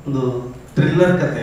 ಒಂದು ಥ್ರಿಲ್ಲರ್ ಕತೆ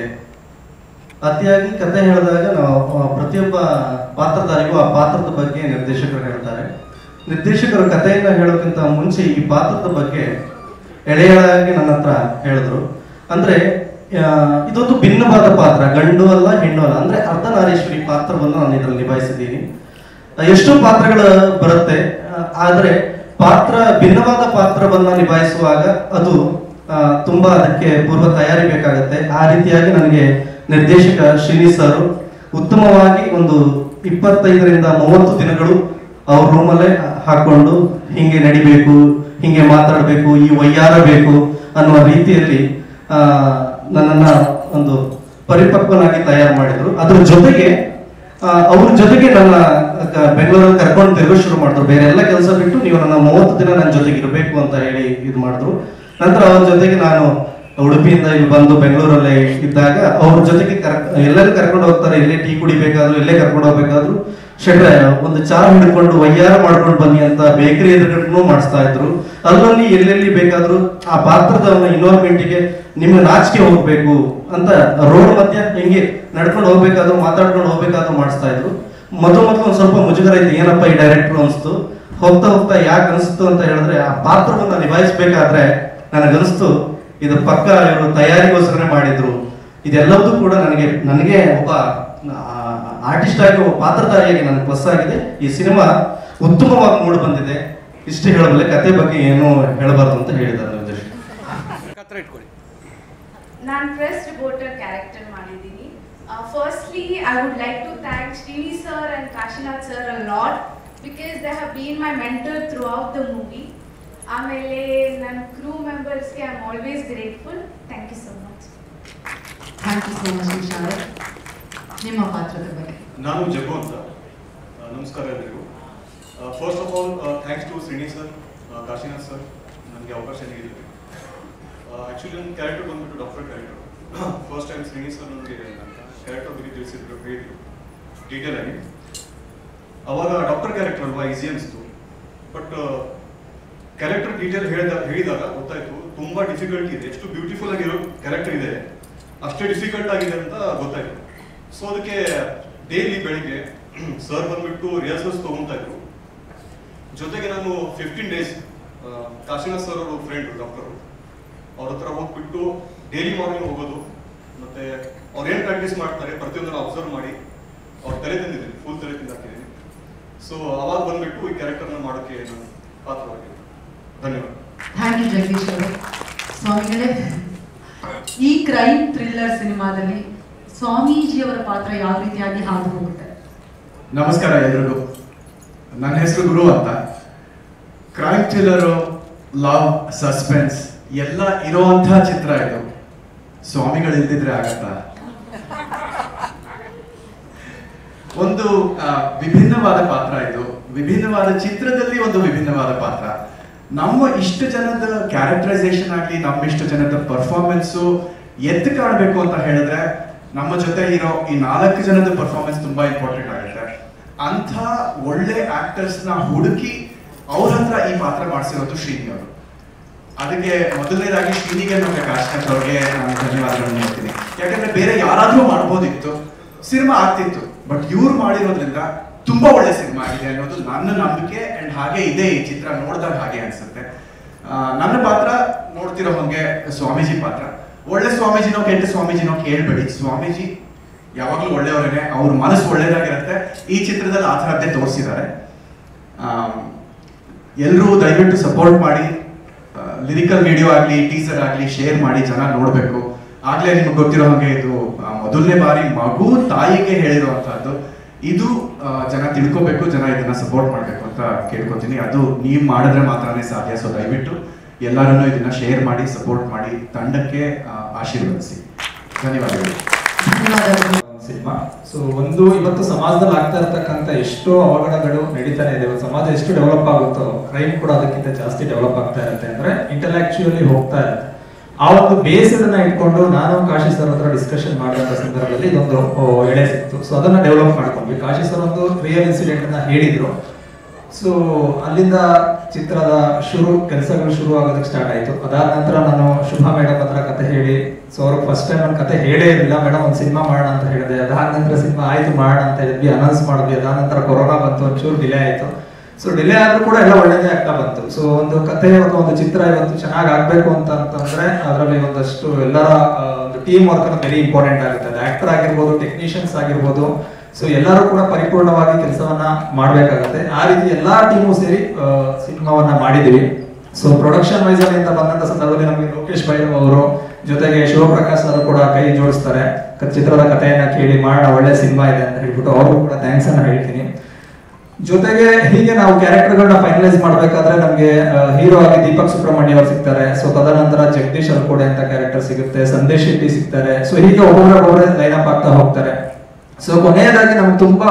ಅತಿಯಾಗಿ ಕತೆ ಹೇಳಿದಾಗ ನಾವು ಆ, ಪ್ರತಿಯೊಬ್ಬ ಪಾತ್ರಧಾರಿಗೂ ಆ ಪಾತ್ರದ ಬಗ್ಗೆ ನಿರ್ದೇಶಕರು ಹೇಳ್ತಾರೆ ನಿರ್ದೇಶಕರು ಕಥೆಯನ್ನ ಹೇಳೋಕ್ಕಿಂತ ಮುಂಚೆ ಈ ಪಾತ್ರದ ಬಗ್ಗೆ ಎಳೆಯಾಗಿ ನನ್ನ ಹತ್ರ ಹೇಳಿದ್ರು ಅಂದ್ರೆ ಆ, ಇದೊಂದು ಭಿನ್ನವಾದ ಪಾತ್ರ ಗಂಡು ಅಲ್ಲ ಹೆಣ್ಣು ಅಲ್ಲ ಅಂದ್ರೆ ಅರ್ಧನಾರೀಶ್ವರಿ ಪಾತ್ರವನ್ನು ನಾನು ಇದರಲ್ಲಿ ನಿಭಾಯಿಸಿದ್ದೀನಿ ಎಷ್ಟೋ ಪಾತ್ರಗಳು ಬರುತ್ತೆ ಆ, ಆದ್ರೆ ಪಾತ್ರ ಭಿನ್ನವಾದ ಪಾತ್ರವನ್ನ ನಿಭಾಯಿಸುವಾಗ ಅದು ಆ, ತುಂಬಾ ಅದಕ್ಕೆ ಪೂರ್ವ ತಯಾರಿ ಬೇಕಾಗುತ್ತೆ ಆ ರೀತಿಯಾಗಿ ನನಗೆ ನಿರ್ದೇಶಕ ಶ್ರೀನಿ ಸರ್ ಉತ್ತಮವಾಗಿ ಒಂದು ಇಪ್ಪತ್ತೈದರಿಂದ ಮೂವತ್ತು ದಿನಗಳು ಅವ್ರ ರೂಮಲ್ಲೇ ಹಾಕೊಂಡು ಹಿಂಗೆ ನಡಿಬೇಕು ಹಿಂಗೆ ಮಾತಾಡಬೇಕು ಈ ವಯ್ಯಾರ ಬೇಕು ಅನ್ನುವ ರೀತಿಯಲ್ಲಿ ಆ, ನನ್ನನ್ನ ಒಂದು ಪರಿಪಕ್ವನಾಗಿ ತಯಾರು ಮಾಡಿದ್ರು ಅದ್ರ ಜೊತೆಗೆ ಆ, ಅವ್ರ ಜೊತೆಗೆ ನನ್ನ ಕ- ಬೆಂಗಳೂರಲ್ಲಿ ಕರ್ಕೊಂಡು ತಿರುಗೋ ಶುರು ಮಾಡಿದ್ರು ಬೇರೆ ಎಲ್ಲ ಕೆಲಸ ಬಿಟ್ಟು ನೀವು ನನ್ನ ಮೂವತ್ತು ದಿನ ನನ್ನ ಜೊತೆಗೆ ಇರಬೇಕು ಅಂತ ಹೇಳಿ ಇದು ಮಾಡಿದ್ರು ನಂತರ ಅವ್ರ ಜೊತೆಗೆ ನಾನು ಉಡುಪಿಯಿಂದ ಇಲ್ಲಿ ಬಂದು ಬೆಂಗಳೂರಲ್ಲೇ ಇದ್ದಾಗ ಅವ್ರ ಜೊತೆಗೆ ಕರ್ ಎಲ್ಲರೂ ಕರ್ಕೊಂಡು ಹೋಗ್ತಾರೆ ಇಲ್ಲೇ ಟೀ ಕುಡಿಬೇಕಾದ್ರು ಇಲ್ಲೇ ಕರ್ಕೊಂಡು ಹೋಗ್ಬೇಕಾದ್ರು ಶೆಟ್ರೆ ಒಂದು ಚಾ ಹಿಡ್ಕೊಂಡು ವಯ್ಯಾರ ಮಾಡ್ಕೊಂಡು ಬನ್ನಿ ಅಂತ ಬೇಕರಿ ಎದುರುಗಡೆನೂ ಮಾಡಿಸ್ತಾ ಇದ್ರು ಅಲ್ಲಲ್ಲಿ ಎಲ್ಲೆಲ್ಲಿ ಬೇಕಾದ್ರೂ ಆ ಪಾತ್ರದ ಇನ್ವಾಲ್ವ್ಮೆಂಟ್ಗೆ ನಿಮ್ಮ ನಾಚಿಕೆ ಹೋಗ್ಬೇಕು ಅಂತ ರೋಡ್ ಮಧ್ಯ ಹಿಂಗೆ ನಡ್ಕೊಂಡು ಹೋಗ್ಬೇಕಾದ್ರು ಮಾತಾಡ್ಕೊಂಡು ಹೋಗ್ಬೇಕಾದ್ರು ಮಾಡಿಸ್ತಾ ಇದ್ರು ಮೊದಲು ಮೊದಲು ಒಂದ್ ಸ್ವಲ್ಪ ಮುಜುಗರ ಇತ್ತು ಏನಪ್ಪ ಈ ಡೈರೆಕ್ಟರ್ ಅನ್ಸ್ತು ಹೋಗ್ತಾ ಹೋಗ್ತಾ ಯಾಕೆ ಅನಿಸ್ತು ಅಂತ ಹೇಳಿದ್ರೆ ಆ ಪಾತ್ರವನ್ನ ನಿಭಾಯಿಸ್ಬೇಕಾದ್ರೆ ನನಗನ್ನಿಸ್ತು ಇದು ಪಕ್ಕ ಇವರು ತಯಾರಿಗೋಸ್ಕರ ಮಾಡಿದ್ರು ಇದೆಲ್ಲವೂ ಕೂಡ ನನಗೆ ನನಗೆ ಒಬ್ಬ ಆರ್ಟಿಸ್ಟ್ ಆಗಿ ಒಬ್ಬ ಪಾತ್ರಧಾರಿಯಾಗಿ ನನಗೆ ಪ್ಲಸ್ ಆಗಿದೆ ಈ ಸಿನಿಮಾ ಉತ್ತಮವಾಗಿ ಮೂಡಿ ಬಂದಿದೆ ಇಷ್ಟು ಹೇಳಬಲ್ಲೆ ಕತೆ ಬಗ್ಗೆ ಏನು ಹೇಳಬಾರ್ದು ಅಂತ ಹೇಳಿದ್ದಾರೆ ನಿರ್ದೇಶಕ ಹತ್ರ ಇಟ್ಕೊಳ್ಳಿ ನಾನು ಪ್ರೆಸ್ ರಿಪೋರ್ಟರ್ ಕ್ಯಾರೆಕ್ಟರ್ ಮಾಡಿದ್ದೀನಿ firstly I would like to thank Srini sir and Kashinath sir a lot because they have been my mentor throughout the movie ಆಮೇಲೆ ನನ್ನ ಕ್ರೂ ಮೆಂಬರ್ಸ್ಗೆ I am always grateful thank you so much thank you so much Vishal ನಿಮ್ಮ ಪಾತ್ರದ ಬಗ್ಗೆ ನಾನು ಜಗ್ಗು ಅಂತ ಆ, ನಮಸ್ಕಾರ ಎಲ್ಲರಿಗೂ first of all thanks to Srini sir Kashinath sir ನನಗೆ ಅವಕಾಶ ನೀಡಿದ್ರು ಆ್ಯಕ್ಚುಲಿ ನನ್ನ ಕ್ಯಾರೆಕ್ಟರ್ ಬಂದ್ಬಿಟ್ಟು doctor character first time Srini sir ನನಗೆ ಕ್ಯಾರೆಕ್ಟರ್ ಬಗ್ಗೆ ತಿಳಿಸಿದ್ರು ಹೇಳಿದ್ರು ಡೀಟೇಲ್ ಆಗಿ ಅವಾಗ ಡಾಕ್ಟರ್ ಕ್ಯಾರೆಕ್ಟರ್ ಅಲ್ವಾ ಈಸಿ ಅನಿಸ್ತು ಬಟ್ ಕ್ಯಾರೆಕ್ಟರ್ ಡೀಟೇಲ್ ಹೇಳಿದ ಹೇಳಿದಾಗ ಗೊತ್ತಾಯ್ತು ತುಂಬಾ ಡಿಫಿಕಲ್ಟ್ ಇದೆ ಎಷ್ಟು ಬ್ಯೂಟಿಫುಲ್ ಆಗಿರೋ ಕ್ಯಾರೆಕ್ಟರ್ ಇದೆ ಅಷ್ಟೇ ಡಿಫಿಕಲ್ಟ್ ಆಗಿದೆ ಅಂತ ಗೊತ್ತಾಯ್ತು ಸೊ ಅದಕ್ಕೆ ಡೈಲಿ ಬೆಳಿಗ್ಗೆ ಸರ್ ಬಂದ್ಬಿಟ್ಟು ರಿಹರ್ಸಲ್ಸ್ ತಗೊಂತಾ ಇದ್ರು ಜೊತೆಗೆ ನಾನು ಫಿಫ್ಟೀನ್ ಡೇಸ್ ಕಾಶಿನಾಥ್ ಸರ್ ಅವರು ಫ್ರೆಂಡ್ ಡಾಕ್ಟರು ಅವ್ರ ಹತ್ರ ಹೋಗ್ಬಿಟ್ಟು ಡೈಲಿ ಮಾರ್ನಿಂಗ್ ಹೋಗೋದು ಮತ್ತೆ ಅವ್ರು ಏನು ಪ್ರಾಕ್ಟೀಸ್ ಮಾಡ್ತಾರೆ ಪ್ರತಿಯೊಂದನ್ನು ಅಬ್ಸರ್ವ್ ಮಾಡಿ ಅವ್ರ ತಲೆ ತಿಂದಿದ್ದೀನಿ ಫುಲ್ ತಲೆ ತಿಂದಾಕಿದ್ದೀನಿ ಸೊ ಅವಾಗ ಬಂದ್ಬಿಟ್ಟು ಈ ಕ್ಯಾರೆಕ್ಟರ್ನ ಮಾಡೋಕ್ಕೆ ನಾನು ಪಾತ್ರವಾಗಿದ್ದೀನಿ ಧನ್ಯವಾದ ಥ್ಯಾಂಕ್ ಯು ಜಗದೀಶ್ ಅವರು ಸ್ವಾಮಿಗಳೇ ಈ ಕ್ರೈಮ್ ಥ್ರಿಲ್ಲರ್ ಸಿನಿಮಾದಲ್ಲಿ ಸ್ವಾಮೀಜಿಯವರ ಪಾತ್ರ ಯಾವ ರೀತಿಯಾಗಿ ಹಾದು ಹೋಗುತ್ತೆ ನಮಸ್ಕಾರ ಎಲ್ರಿಗೂ ನನ್ನ ಹೆಸರು ಗುರು ಅಂತ ಕ್ರೈಮ್ ಥ್ರಿಲ್ಲರು ಲವ್ ಸಸ್ಪೆನ್ಸ್ ಎಲ್ಲ ಇರುವಂತಹ ಚಿತ್ರ ಇದು ಸ್ವಾಮಿಗಳು ಇಲ್ದಿದ್ರೆ ಆಗತ್ತಾ ಒಂದು ಆ, ವಿಭಿನ್ನವಾದ ಪಾತ್ರ ಇದು ವಿಭಿನ್ನವಾದ ಚಿತ್ರದಲ್ಲಿ ಒಂದು ವಿಭಿನ್ನವಾದ ಪಾತ್ರ ನಮ್ಮ ಇಷ್ಟು ಜನದ ಕ್ಯಾರೆಕ್ಟರೈಸೇಷನ್ ಆಗಲಿ ನಮ್ಮ ಇಷ್ಟು ಜನದ ಪರ್ಫಾರ್ಮೆನ್ಸು ಎದ್ದು ಕಾಣಬೇಕು ಅಂತ ಹೇಳಿದ್ರೆ ನಮ್ಮ ಜೊತೆ ಇರೋ ಈ ನಾಲ್ಕು ಜನದ ಪರ್ಫಾರ್ಮೆನ್ಸ್ ತುಂಬಾ ಇಂಪಾರ್ಟೆಂಟ್ ಆಗುತ್ತೆ ಅಂಥ ಒಳ್ಳೆ ಆಕ್ಟರ್ಸ್ ನ ಹುಡುಕಿ ಅವ್ರ ಹತ್ರ ಈ ಪಾತ್ರ ಮಾಡಿಸಿರೋದು ಶ್ರೀನಿ ಅವರು ಅದಕ್ಕೆ ಮೊದಲನೇದಾಗಿ ಶ್ರೀನಿಗೆ ಮತ್ತೆ ಕಾಶ್ನಾಥ್ ಅವ್ರಿಗೆ ನಾನು ಧನ್ಯವಾದಗಳನ್ನು ಹೇಳ್ತೀನಿ ಯಾಕಂದ್ರೆ ಬೇರೆ ಯಾರಾದ್ರೂ ಮಾಡ್ಬೋದಿತ್ತು ಸಿನಿಮಾ ಆಗ್ತಿತ್ತು ಬಟ್ ಇವ್ರು ಮಾಡಿರೋದ್ರಿಂದ ತುಂಬಾ ಒಳ್ಳೆ ಸಿನಿಮಾ ಆಗಿದೆ ಅನ್ನೋದು ನನ್ನ ನಂಬಿಕೆ ಅಂಡ್ ಹಾಗೆ ಇದೆ ಈ ಚಿತ್ರ ನೋಡಿದಾಗ ಹಾಗೆ ಅನ್ಸುತ್ತೆ ಆ, ನನ್ನ ಪಾತ್ರ ನೋಡ್ತಿರೋ ಹಂಗೆ ಸ್ವಾಮೀಜಿ ಪಾತ್ರ ಒಳ್ಳೆ ಸ್ವಾಮೀಜಿನೋ ಕೆಟ್ಟ ಸ್ವಾಮೀಜಿನೋ ಕೇಳ್ಬೇಡಿ ಸ್ವಾಮೀಜಿ ಯಾವಾಗಲೂ ಒಳ್ಳೆಯವರೇನೆ ಅವ್ರ ಮನಸ್ಸು ಒಳ್ಳೇದಾಗಿರುತ್ತೆ ಈ ಚಿತ್ರದಲ್ಲಿ ಆ ಥರದ್ದೇ ತೋರಿಸಿದ್ದಾರೆ ಎಲ್ಲರೂ ದಯವಿಟ್ಟು ಸಪೋರ್ಟ್ ಮಾಡಿ ಲಿರಿಕಲ್ ವಿಡಿಯೋ ಆಗಲಿ ಟೀಸರ್ ಆಗಲಿ ಶೇರ್ ಮಾಡಿ ಜನ ನೋಡಬೇಕು ಆಗ್ಲೇ ನಿಮ್ಗೆ ಗೊತ್ತಿರೋ ಹಾಗೆ ಇದು ಆ, ಮೊದಲನೇ ಬಾರಿ ಮಗು ತಾಯಿಗೆ ಹೇಳಿರುವಂತಹದ್ದು ಇದು ಆ, ಜನ ತಿಳ್ಕೊಬೇಕು ಜನ ಇದನ್ನ ಸಪೋರ್ಟ್ ಮಾಡಬೇಕು ಅಂತ ಕೇಳ್ಕೊತೀನಿ ಅದು ನೀವು ಮಾಡಿದ್ರೆ ಮಾತ್ರನೇ ಸಾಧ್ಯ ಸೊ ದಯವಿಟ್ಟು ಎಲ್ಲರನ್ನೂ ಇದನ್ನ ಶೇರ್ ಮಾಡಿ ಸಪೋರ್ಟ್ ಮಾಡಿ ತಂಡಕ್ಕೆ ಆ, ಆಶೀರ್ವದಿಸಿ ಧನ್ಯವಾದಗಳು ಧನ್ಯವಾದಗಳು ಸಿನಿಮಾ ಸೊ ಒಂದು ಇವತ್ತು ಸಮಾಜದಲ್ಲಿ ಆಗ್ತಾ ಇರ್ತಕ್ಕಂಥ ಎಷ್ಟೋ ಅವಘಡಗಳು ನಡೀತಾನೆ ಇದೆ ಇವತ್ತು ಸಮಾಜ ಎಷ್ಟು ಡೆವಲಪ್ ಆಗುತ್ತೋ ಕ್ರೈಮ್ ಕೂಡ ಅದಕ್ಕಿಂತ ಜಾಸ್ತಿ ಡೆವಲಪ್ ಆಗ್ತಾ ಇರುತ್ತೆ ಅಂದ್ರೆ ಇಂಟೆಲೆಕ್ಚುಯಲಿ ಹೋಗ್ತಾ ಇರುತ್ತೆ ಆ ಒಂದು ಬೇಸನ್ನ ಇಟ್ಕೊಂಡು ನಾನು ಕಾಶಿ ಸರ್ ಹತ್ರ ಡಿಸ್ಕಷನ್ ಮಾಡಿದಂತ ಸಂದರ್ಭದಲ್ಲಿ ಇದೊಂದು ಓ, ಎಳೆ ಸಿಕ್ತು ಸೊ ಅದನ್ನ ಡೆವಲಪ್ ಮಾಡ್ಕೊಂಡ್ವಿ ಕಾಶಿ ಸರ್ ಒಂದು ರಿಯಲ್ ಇನ್ಸಿಡೆಂಟ್ ಅನ್ನ ಹೇಳಿದ್ರು ಸೊ ಅಲ್ಲಿಂದ ಚಿತ್ರದ ಶುರು ಕೆಲಸಗಳು ಶುರು ಆಗೋದಕ್ಕೆ ಸ್ಟಾರ್ಟ್ ಆಯ್ತು ಅದಾದ ನಂತರ ನಾನು ಶುಭ ಮೇಡಮ್ ಹತ್ರ ಕತೆ ಹೇಳಿ ಸೊ ಅವ್ರಿಗೆ ಫಸ್ಟ್ ಟೈಮ್ ನನ್ನ ಕತೆ ಹೇಳೇ ಇರಲಿಲ್ಲ ಮೇಡಮ್ ಒಂದು ಸಿನಿಮಾ ಮಾಡೋಣ ಅಂತ ಹೇಳಿದೆ ಅದಾದ ನಂತರ ಸಿನಿಮಾ ಆಯ್ತು ಮಾಡೋಣ ಅಂತ ಹೇಳಿದ್ವಿ ಅನೌನ್ಸ್ ಮಾಡಿದ್ವಿ ಅದಾದ ನಂತರ ಕೊರೋನಾ ಬಂತು ಒಂಚೂರು ಡಿಲೇ ಆಯ್ತು ಸೊ ಡಿಲೇ ಆದ್ರೂ ಕೂಡ ಎಲ್ಲ ಒಳ್ಳೇದೇ ಆಗ್ತಾ ಬಂತು ಸೊ ಒಂದು ಕತೆ ಅಥವಾ ಒಂದು ಚಿತ್ರ ಇವತ್ತು ಚೆನ್ನಾಗಿ ಆಗ್ಬೇಕು ಅಂತ ಅಂತಂದ್ರೆ ಅದರಲ್ಲಿ ಒಂದಷ್ಟು ಎಲ್ಲರ ಆ, ಒಂದು ಟೀಮ್ ವರ್ಕ್ ವೆರಿ ಇಂಪಾರ್ಟೆಂಟ್ ಆಗುತ್ತೆ ಅದು ಆಕ್ಟರ್ ಆಗಿರ್ಬೋದು ಟೆಕ್ನಿಷಿಯನ್ಸ್ ಆಗಿರ್ಬೋದು ಸೊ ಎಲ್ಲರೂ ಕೂಡ ಪರಿಪೂರ್ಣವಾಗಿ ಕೆಲಸವನ್ನ ಮಾಡಬೇಕಾಗುತ್ತೆ ಆ ರೀತಿ ಎಲ್ಲಾ ಟೀಮು ಸೇರಿ ಸಿನಿಮಾವನ್ನ ಮಾಡಿದೀವಿ ಸೊ ಪ್ರೊಡಕ್ಷನ್ ವೈಸ್ ಅಲ್ಲಿ ಅಂತ ಬಂದಂತ ಸಂದರ್ಭದಲ್ಲಿ ನಮಗೆ ಲೋಕೇಶ್ ಭೈರವ್ ಅವರು ಜೊತೆಗೆ ಶಿವಪ್ರಕಾಶ್ ಅವರು ಕೂಡ ಕೈ ಜೋಡಿಸ್ತಾರೆ ಕ- ಚಿತ್ರದ ಕಥೆಯನ್ನ ಕೇಳಿ ಮಾಡೋಣ ಒಳ್ಳೆ ಸಿನಿಮಾ ಇದೆ ಅಂತ ಹೇಳ್ಬಿಟ್ಟು ಅವ್ರಿಗೂ ಕೂಡ ಥ್ಯಾಂಕ್ಸ್ ಅನ್ನ ಹೇಳ್ತೀನಿ ಜೊತೆಗೆ ಹೀಗೆ ನಾವು ಕ್ಯಾರೆಕ್ಟರ್ಗಳನ್ನ ಫೈನಲೈಸ್ ಮಾಡ್ಬೇಕಾದ್ರೆ ನಮಗೆ ಹೀರೋ ಆಗಿ ದೀಪಕ್ ಸುಬ್ರಹ್ಮಣ್ಯ ಅವರು ಸಿಗ್ತಾರೆ ಸೊ ತದನಂತರ ಜಗದೀಶ್ ಅಲ್ಕೋಡೆ ಅಂತ ಕ್ಯಾರೆಕ್ಟರ್ ಸಿಗುತ್ತೆ ಸಂದೇಶ್ ಶೆಟ್ಟಿ ಸಿಗ್ತಾರೆ ಸೊ ಹೀಗೆ ಒಬ್ಬೊಬ್ಬರೊಬ್ಬರೇ ಲೈನ್ ಅಪ್ ಆಗ್ತಾ ಹೋಗ್ತಾರೆ ಸೊ ಕೊನೆಯದಾಗಿ ನಮ್ಗೆ ತುಂಬಾ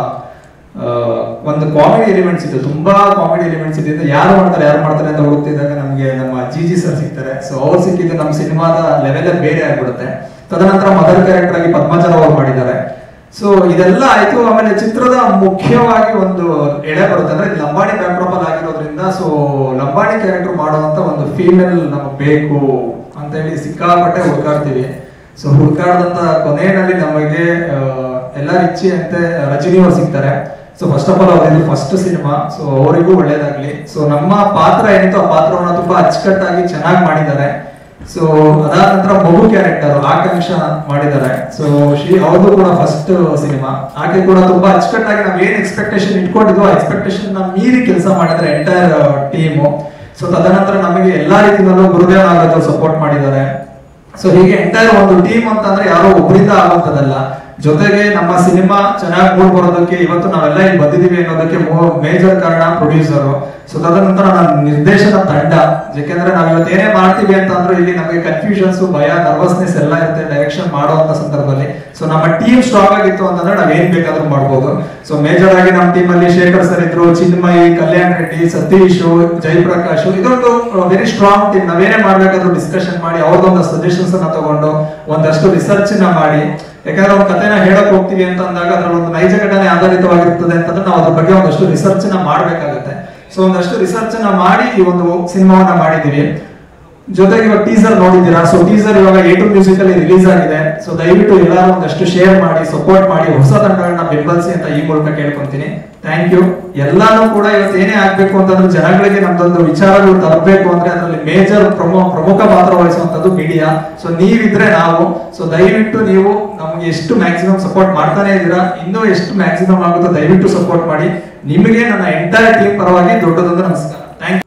ಆ, ಒಂದು ಕಾಮಿಡಿ ಎಲಿಮೆಂಟ್ಸ್ ಇತ್ತು ತುಂಬಾ ಕಾಮಿಡಿ ಎಲಿಮೆಂಟ್ಸ್ ಇದೆ ಯಾರು ಮಾಡ್ತಾರೆ ಯಾರು ಮಾಡ್ತಾರೆ ಅಂತ ಹುಡುಕ್ತಿದ್ದಾಗ ನಮಗೆ ನಮ್ಮ ಜಿ ಜಿ ಸರ್ ಸಿಗ್ತಾರೆ ಸೊ ಅವ್ರು ಸಿಕ್ಕಿದ್ದು ನಮ್ಮ ಸಿನಿಮಾದ ಲೆವೆಲ್ ಬೇರೆ ಆಗ್ಬಿಡುತ್ತೆ ತದನಂತರ ಮದರ್ ಕ್ಯಾರೆಕ್ಟರ್ ಆಗಿ ಪದ್ಮಜರ ಅವ್ರು ಮಾಡಿದ್ದಾರೆ ಸೊ ಇದೆಲ್ಲ ಆಯ್ತು ಆಮೇಲೆ ಚಿತ್ರದ ಮುಖ್ಯವಾಗಿ ಒಂದು ಎಳೆ ಬರುತ್ತೆ ಅಂದ್ರೆ ಇದು ಲಂಬಾಣಿ ಬ್ಯಾಕ್ಡ್ರಾಪ್ ಅಲ್ಲಿ ಆಗಿರೋದ್ರಿಂದ ಸೊ ಲಂಬಾಣಿ ಕ್ಯಾರೆಕ್ಟರ್ ಮಾಡುವಂತ ಒಂದು ಫೀಮೇಲ್ ನಮಗೆ ಬೇಕು ಅಂತ ಹೇಳಿ ಸಿಕ್ಕಾಪಟ್ಟೆ ಹುಡುಕಾಡ್ತೀವಿ ಸೊ ಹುಡುಕಾಡ್ದಂತ ಕೊನೆಯಲ್ಲಿ ನಮಗೆ ಆ, ಎಲ್ಲ ರಿಚಿ ಅಂತೆ ರಜನಿ ಅವ್ರು ಸಿಗ್ತಾರೆ ಸೊ ಫಸ್ಟ್ ಆಫ್ ಆಲ್ ಅವ್ರದ್ದು ಫಸ್ಟ್ ಸಿನಿಮಾ ಸೊ ಅವರಿಗೂ ಒಳ್ಳೇದಾಗ್ಲಿ ಸೊ ನಮ್ಮ ಪಾತ್ರ ಏನಿತ್ತು ಆ ಪಾತ್ರವನ್ನ ತುಂಬಾ ಅಚ್ಚುಕಟ್ಟಾಗಿ ಚೆನ್ನಾಗಿ ಮಾಡಿದ್ದಾರೆ ಸೊ ಅದಾದ ನಂತರ ಮಗು ಕ್ಯಾರೆಕ್ಟರ್ ಆಕಾಂಕ್ಷ ಮಾಡಿದ್ದಾರೆ ಸೊ ಶ್ರೀ ಅವ್ರದ್ದು ಕೂಡ ಫಸ್ಟ್ ಸಿನಿಮಾ ಆಕೆ ಕೂಡ ತುಂಬಾ ಅಚ್ಚುಕಟ್ಟಾಗಿ ನಾವ್ ಏನ್ ಎಕ್ಸ್ಪೆಕ್ಟೇಷನ್ ಇಟ್ಕೊಂಡಿದ್ವು ಆ ಎಕ್ಸ್ಪೆಕ್ಟೇಷನ್ ನ ಮೀರಿ ಕೆಲಸ ಮಾಡಿದ್ರೆ ಎಂಟೈರ್ ಟೀಮು ಸೊ ತದನಂತರ ನಮಗೆ ಎಲ್ಲಾ ರೀತಿಯಲ್ಲೂ ಗುರುದೇವ್ ನಾಗರಾಜ್ ಸಪೋರ್ಟ್ ಮಾಡಿದ್ದಾರೆ ಸೊ ಹೀಗೆ ಎಂಟೈರ್ ಒಂದು ಟೀಮ್ ಅಂತಂದ್ರೆ ಯಾರೋ ಒಬ್ಬರಿಂದ ಆಗುವಂತದಲ್ಲ ಜೊತೆಗೆ ನಮ್ಮ ಸಿನಿಮಾ ಚೆನ್ನಾಗಿ ಮೂಡ್ ಬರೋದಕ್ಕೆ ಇವತ್ತು ನಾವೆಲ್ಲ ಇಲ್ಲಿ ಬಂದಿದೀವಿ ಅನ್ನೋದಕ್ಕೆ ಮೇಜರ್ ಕಾರಣ ಪ್ರೊಡ್ಯೂಸರ್ ಸೊ ತದನಂತರ ನನ್ನ ನಿರ್ದೇಶನ ತಂಡ ಯಾಕೆಂದ್ರೆ ನಾವ್ ಇವತ್ತು ಏನೇ ಮಾಡ್ತೀವಿ ಅಂತಂದ್ರೆ ಇಲ್ಲಿ ನಮಗೆ ಕನ್ಫ್ಯೂಷನ್ಸ್ ಭಯ ನರ್ವಸ್ನೆಸ್ ಎಲ್ಲ ಇರುತ್ತೆ ಡೈರೆಕ್ಷನ್ ಮಾಡುವಂತ ಸಂದರ್ಭದಲ್ಲಿ ಸೊ ನಮ್ಮ ಟೀಮ್ ಸ್ಟ್ರಾಂಗ್ ಆಗಿತ್ತು ಅಂತಂದ್ರೆ ನಾವ್ ಏನ್ ಬೇಕಾದ್ರೂ ಮಾಡ್ಬೋದು ಸೊ ಮೇಜರ್ ಆಗಿ ನಮ್ಮ ಟೀಮ್ ಅಲ್ಲಿ ಶೇಖರ್ ಸರ್ ಇದ್ರು ಚಿನ್ಮಯಿ ಕಲ್ಯಾಣ್ ರೆಡ್ಡಿ ಸತೀಶ್ ಜಯಪ್ರಕಾಶ್ ಇದೊಂದು ವೆರಿ ಸ್ಟ್ರಾಂಗ್ ಟೀಮ್ ನಾವೇನೇ ಮಾಡ್ಬೇಕಾದ್ರೂ ಡಿಸ್ಕಷನ್ ಮಾಡಿ ಅವ್ರದ್ದೊಂದು ಸಜೆಷನ್ಸ್ ಅನ್ನ ತಗೊಂಡು ಒಂದಷ್ಟು ರಿಸರ್ಚ್ ನ ಮಾಡಿ ಯಾಕಂದ್ರೆ ಒಂದು ಕಥೆನ ಹೇಳಕ್ ಹೋಗ್ತೀವಿ ಅಂತ ಅಂದಾಗ ಅದ್ರಲ್ಲಿ ಒಂದು ನೈಜ ಘಟನೆ ಆಧಾರಿತವಾಗಿರ್ತದೆ ಅಂತಂದ್ರೆ ನಾವು ಅದ್ರ ಬಗ್ಗೆ ಒಂದಷ್ಟು ರಿಸರ್ಚ್ ನ ಮಾಡ್ಬೇಕಾಗುತ್ತೆ ಸೊ ಒಂದಷ್ಟು ರಿಸರ್ಚ್ ನ ಮಾಡಿ ಈ ಒಂದು ಸಿನಿಮಾವನ್ನ ಮಾಡಿದೀವಿ ಜೊತೆಗೆ ಇವಾಗ ಟೀಸರ್ ನೋಡಿದ್ದೀರಾ ಸೊ ಟೀಸರ್ ಇವಾಗ ಎ ಟು ಮ್ಯೂಸಿಕ್ ಅಲ್ಲಿ ರಿಲೀಸ್ ಆಗಿದೆ ಸೊ ದಯವಿಟ್ಟು ಎಲ್ಲರೂ ಒಂದಷ್ಟು ಶೇರ್ ಮಾಡಿ ಸಪೋರ್ಟ್ ಮಾಡಿ ಹೊಸ ತಂಡಗಳನ್ನ ಬೆಂಬಲಿಸಿ ಅಂತ ಈ ಮೂಲಕ ಕೇಳ್ಕೊಂತೀನಿ ಥ್ಯಾಂಕ್ ಯು ಎಲ್ಲಾನು ಕೂಡ ಇವತ್ತು ಏನೇ ಆಗ್ಬೇಕು ಅಂತಂದ್ರೆ ಜನಗಳಿಗೆ ನಮ್ದೊಂದು ವಿಚಾರಗಳು ತಲುಪಬೇಕು ಅಂದ್ರೆ ಅದರಲ್ಲಿ ಮೇಜರ್ ಪ್ರಮುಖ ಪ್ರಮುಖ ಪಾತ್ರ ವಹಿಸುವಂತದ್ದು ಮೀಡಿಯಾ ಸೊ ನೀವಿದ್ರೆ ನಾವು ಸೊ ದಯವಿಟ್ಟು ನೀವು ನಮ್ಗೆ ಎಷ್ಟು ಮ್ಯಾಕ್ಸಿಮಮ್ ಸಪೋರ್ಟ್ ಮಾಡ್ತಾನೆ ಇದ್ದೀರಾ ಇನ್ನೂ ಎಷ್ಟು ಮ್ಯಾಕ್ಸಿಮಮ್ ಆಗುತ್ತೋ ದಯವಿಟ್ಟು ಸಪೋರ್ಟ್ ಮಾಡಿ ನಿಮಗೆ ನನ್ನ ಎಂಟೈರ್ ಟೀಮ್ ಪರವಾಗಿ ದೊಡ್ಡದೊಂದು ನಮಸ್ಕಾರ ಥ್ಯಾಂಕ್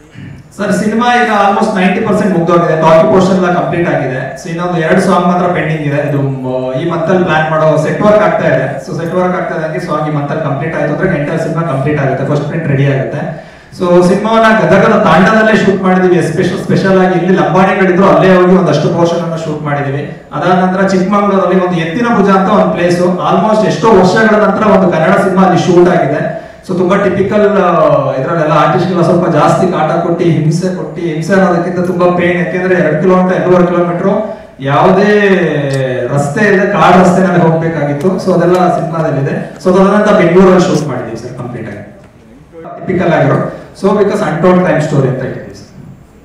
ಸರ್ ಸಿನಿಮಾ ಈಗ ಆಲ್ಮೋಸ್ಟ್ ನೈಂಟಿ ಪರ್ಸೆಂಟ್ ಮುಗ್ದೋಗಿದೆ ಟಾಕಿ ಪೋರ್ಷನ್ ಎಲ್ಲ ಕಂಪ್ಲೀಟ್ ಆಗಿದೆ ಸೊ ಇನ್ನೊಂದು ಎರಡು ಸಾಂಗ್ ಮಾತ್ರ ಪೆಂಡಿಂಗ್ ಇದೆ ಇದು ಮ- ಈ ಮಂತ್ ಅಲ್ಲಿ ಪ್ಲಾನ್ ಮಾಡೋ ಸೆಟ್ ವರ್ಕ್ ಆಗ್ತಾ ಇದೆ ಸೊ ಸೆಟ್ ವರ್ಕ್ ಆಗ್ತಾ ಇದೆ ಸಾಂಗ್ ಈ ಮಂತ್ ಅಲ್ಲಿ ಕಂಪ್ಲೀಟ್ ಆಯ್ತು ಅಂದ್ರೆ ಎಂಟರ್ ಸಿನಿಮಾ ಕಂಪ್ಲೀಟ್ ಆಗುತ್ತೆ ಫಸ್ಟ್ ಪ್ರಿಂಟ್ ರೆಡಿ ಆಗುತ್ತೆ ಸೊ ಸಿನಿಮಾವನ್ನ ಗದಗದ ತಾಂಡದಲ್ಲೇ ಶೂಟ್ ಮಾಡಿದೀವಿ ಸ್ಪೆಷಲ್ ಸ್ಪೆಷಲ್ ಆಗಿ ಇಲ್ಲಿ ಲಂಬಾಣಿಗಳಿದ್ರು ಅಲ್ಲೇ ಹೋಗಿ ಒಂದಷ್ಟು ಪೋರ್ಷನ್ ಅನ್ನ ಶೂಟ್ ಮಾಡಿದೀವಿ ಅದಾದ ನಂತರ ಚಿಕ್ಕಮಗಳೂರಲ್ಲಿ ಒಂದು ಎತ್ತಿನ ಭುಜ ಅಂತ ಒಂದು ಪ್ಲೇಸ್ ಆಲ್ಮೋಸ್ಟ್ ಎಷ್ಟೋ ವರ್ಷಗಳ ನಂತರ ಒಂದು ಕನ್ನಡ ಸಿನಿಮಾ ಅಲ್ಲಿ ಶೂಟ್ ಆಗಿದೆ ಸೊ ತುಂಬಾ ಟಿಪಿಕಲ್ ಇದ್ರಲ್ಲೆಲ್ಲ ಆರ್ಟಿಸ್ಟ್ಗೆಲ್ಲ ಸ್ವಲ್ಪ ಜಾಸ್ತಿ ಕಾಟ ಕೊಟ್ಟು ಹಿಂಸೆ ಕೊಟ್ಟು ಹಿಂಸೆ ಅನ್ನೋದಕ್ಕಿಂತ ತುಂಬಾ ಪೇನ್ ಯಾಕೆಂದ್ರೆ ಎರಡು ಕಿಲೋಮೀಟರ್ ಎರಡೂವರೆ ಕಿಲೋಮೀಟರ್ ಯಾವುದೇ ರಸ್ತೆ ಇದೆ ಕಾಡ್ ರಸ್ತೆನಲ್ಲಿ ಹೋಗ್ಬೇಕಾಗಿತ್ತು ಸೊ ಅದೆಲ್ಲ ಸಿನಿಮಾದಲ್ಲಿದೆ ಸೊ ತದನಂತರ ಬೆಂಗಳೂರಲ್ಲಿ ಶೂಟ್ ಮಾಡಿದೀವಿ ಸರ್ ಕಂಪ್ಲೀಟ್ ಆಗಿ ಟಿಪಿಕಲ್ ಆಗಿರೋ so because untold time story ಅಂತ ಹೇಳಿದ್ವಿ sir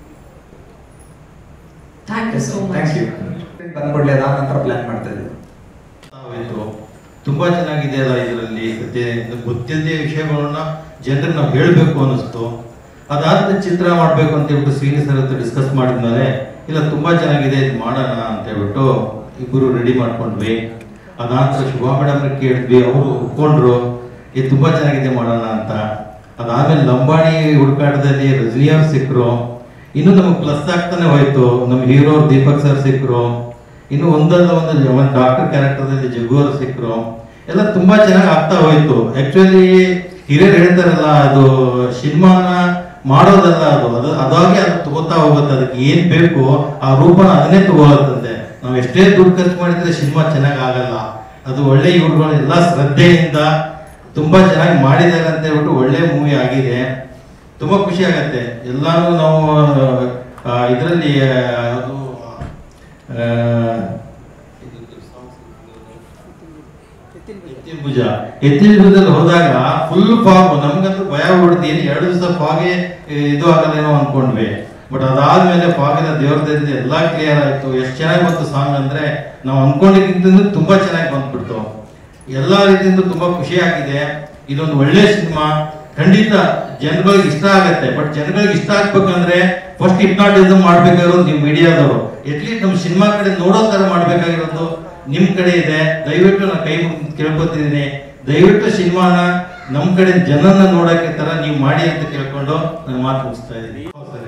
thank you so much thank you ಬಂದ್ಬಿಡ್ಲಿ ಅದಾದ ನಂತರ ಪ್ಲಾನ್ ಮಾಡ್ತಾ ಇದ್ದೀವಿ ಆಯ್ತು ತುಂಬಾ ಚೆನ್ನಾಗಿದೆಯಲ್ಲ ಇದರಲ್ಲಿ ಮತ್ತೆ ಗೊತ್ತಿಲ್ಲದೆ ವಿಷಯಗಳನ್ನ ಜನರಿಗೆ ನಾವು ಹೇಳಬೇಕು ಅನ್ನಿಸ್ತು ಅದಾದ್ಮೇಲೆ ಚಿತ್ರ ಮಾಡಬೇಕು ಅಂತ ಹೇಳ್ಬಿಟ್ಟು ಶ್ರೀನಿ ಸರ್ ಹತ್ರ ಡಿಸ್ಕಸ್ ಮಾಡಿದ್ಮೇಲೆ ಇಲ್ಲ ತುಂಬಾ ಚೆನ್ನಾಗಿದೆ ಇದು ಮಾಡೋಣ ಅಂತ ಹೇಳ್ಬಿಟ್ಟು ಇಬ್ಬರು ರೆಡಿ ಮಾಡ್ಕೊಂಡ್ವಿ ಅದಾದ್ಮೇಲೆ ಶುಭಾ ಮೇಡಮ್ ಕೇಳಿದ್ವಿ ಅವರು ಒಪ್ಕೊಂಡ್ರು ಇದು ತುಂಬಾ ಚೆನ್ನಾಗಿದೆ ಮಾಡೋಣ ಅಂತ ಅದಾದ್ಮೇಲೆ ಲಂಬಾಣಿ ಹುಡುಕಾಟದಲ್ಲಿ ರಜನಿ ಅವ್ರು ಸಿಕ್ಕರು ಇನ್ನು ನಮಗೆ ಪ್ಲಸ್ ಆಗ್ತಾನೆ ಹೋಯ್ತು ನಮ್ಮ ಹೀರೋ ದೀಪಕ್ ಸರ್ ಸಿಕ್ಕರು ಇನ್ನು ಒಂದಲ್ಲ ಒಂದು ಒಂದು ಡಾಕ್ಟರ್ ಕ್ಯಾರೆಕ್ಟರ್ದಲ್ಲಿ ಜಗ್ಗು ಅವರು ಸಿಕ್ಕರು ಎಲ್ಲ ತುಂಬಾ ಚೆನ್ನಾಗಿ ಆಗ್ತಾ ಹೋಯ್ತು ಆಕ್ಚುಲಿ ಹಿರಿಯರು ಹೇಳ್ತಾರಲ್ಲ ಅದು ಸಿನಿಮಾನ ಮಾಡೋದಲ್ಲ ಅದು ಅದು ಅದಾಗೆ ಅದು ತಗೋತಾ ಹೋಗುತ್ತೆ ಅದಕ್ಕೆ ಏನ್ ಬೇಕು ಆ ರೂಪನ ಅದನ್ನೇ ತಗೋಲತ್ತಂತೆ ನಾವು ಎಷ್ಟೇ ದುಡ್ಡು ಖರ್ಚು ಮಾಡಿದ್ರೆ ಸಿನಿಮಾ ಚೆನ್ನಾಗಿ ಆಗಲ್ಲ ಅದು ಒಳ್ಳೆ ಇವ್ರುಗಳು ಎಲ್ಲ ಶ್ರದ್ಧೆಯಿಂದ ತುಂಬಾ ಚೆನ್ನಾಗಿ ಮಾಡಿದ್ದಾರೆ ಅಂತ ಹೇಳ್ಬಿಟ್ಟು ಒಳ್ಳೆ ಮೂವಿ ಆಗಿದೆ ತುಂಬಾ ಖುಷಿ ಆಗತ್ತೆ ಎಲ್ಲಾನು ನಾವು ಇದರಲ್ಲಿ ಅದು ಆ, ಇದು songs ಎತ್ತಿನ ಭುಜ ಎತ್ತಿನ ಭುಜದಲ್ಲಿ ಹೋದಾಗ ಫುಲ್ ಫಾಗ್ ನಮ್ಗಂತೂ ಭಯ ಹೊಡೆದು ಏನು ಎರಡು ದಿವಸ ಫಾಗೆ ಇದು ಆಗಲ್ಲೇನೋ ಅನ್ಕೊಂಡ್ವಿ ಬಟ್ ಅದಾದ್ಮೇಲೆ ಫಾಗಿನ ದೇವ್ರದಿಂದ ಎಲ್ಲಾ ಕ್ಲಿಯರ್ ಆಯ್ತು ಎಷ್ಟು ಚೆನ್ನಾಗಿ ಬಂತು ಸಾಂಗ್ ಅಂದ್ರೆ ನಾವು ಅನ್ಕೊಂಡಿದ್ದಕ್ಕಿಂತ ತುಂಬಾ ಚೆನ್ನಾಗಿ ಬಂದ್ಬಿಡ್ತು ಎಲ್ಲಾ ರೀತಿಯಿಂದ ತುಂಬಾ ಖುಷಿ ಆಗಿದೆ ಇದೊಂದು ಒಳ್ಳೆ ಸಿನಿಮಾ ಖಂಡಿತ ಜನಗಳಿಗೆ ಇಷ್ಟ ಆಗತ್ತೆ ಬಟ್ ಜನಗಳಿಗೆ ಇಷ್ಟ ಆಗ್ಬೇಕಂದ್ರೆ ಫಸ್ಟ್ ಹಿಪ್ನಾಟಿಸಮ್ ಮಾಡ್ಬೇಕಾಗಿರೋದು ನೀವು ಮೀಡಿಯಾದವರು ಅಟ್ಲೀಸ್ಟ್ ನಮ್ಮ ಸಿನಿಮಾ ಕಡೆ ನೋಡೋ ತರ ಮಾಡ್ಬೇಕಾಗಿರೋದು ನಿಮ್ ಕಡೆ ಇದೆ ದಯವಿಟ್ಟು ನಾನು ಕೈ ಮುಗ್ದು ಕೇಳ್ಕೊತಿದ್ದೀನಿ ದಯವಿಟ್ಟು ಸಿನಿಮಾನ ನಮ್ ಕಡೆ ಜನನ ನೋಡಕ್ಕೆ ತರ ನೀವು ಮಾಡಿ ಅಂತ ಕೇಳ್ಕೊಂಡು ನಾನು ಮಾತು ಮುಗಿಸ್ತಾ ಇದ್ದೀನಿ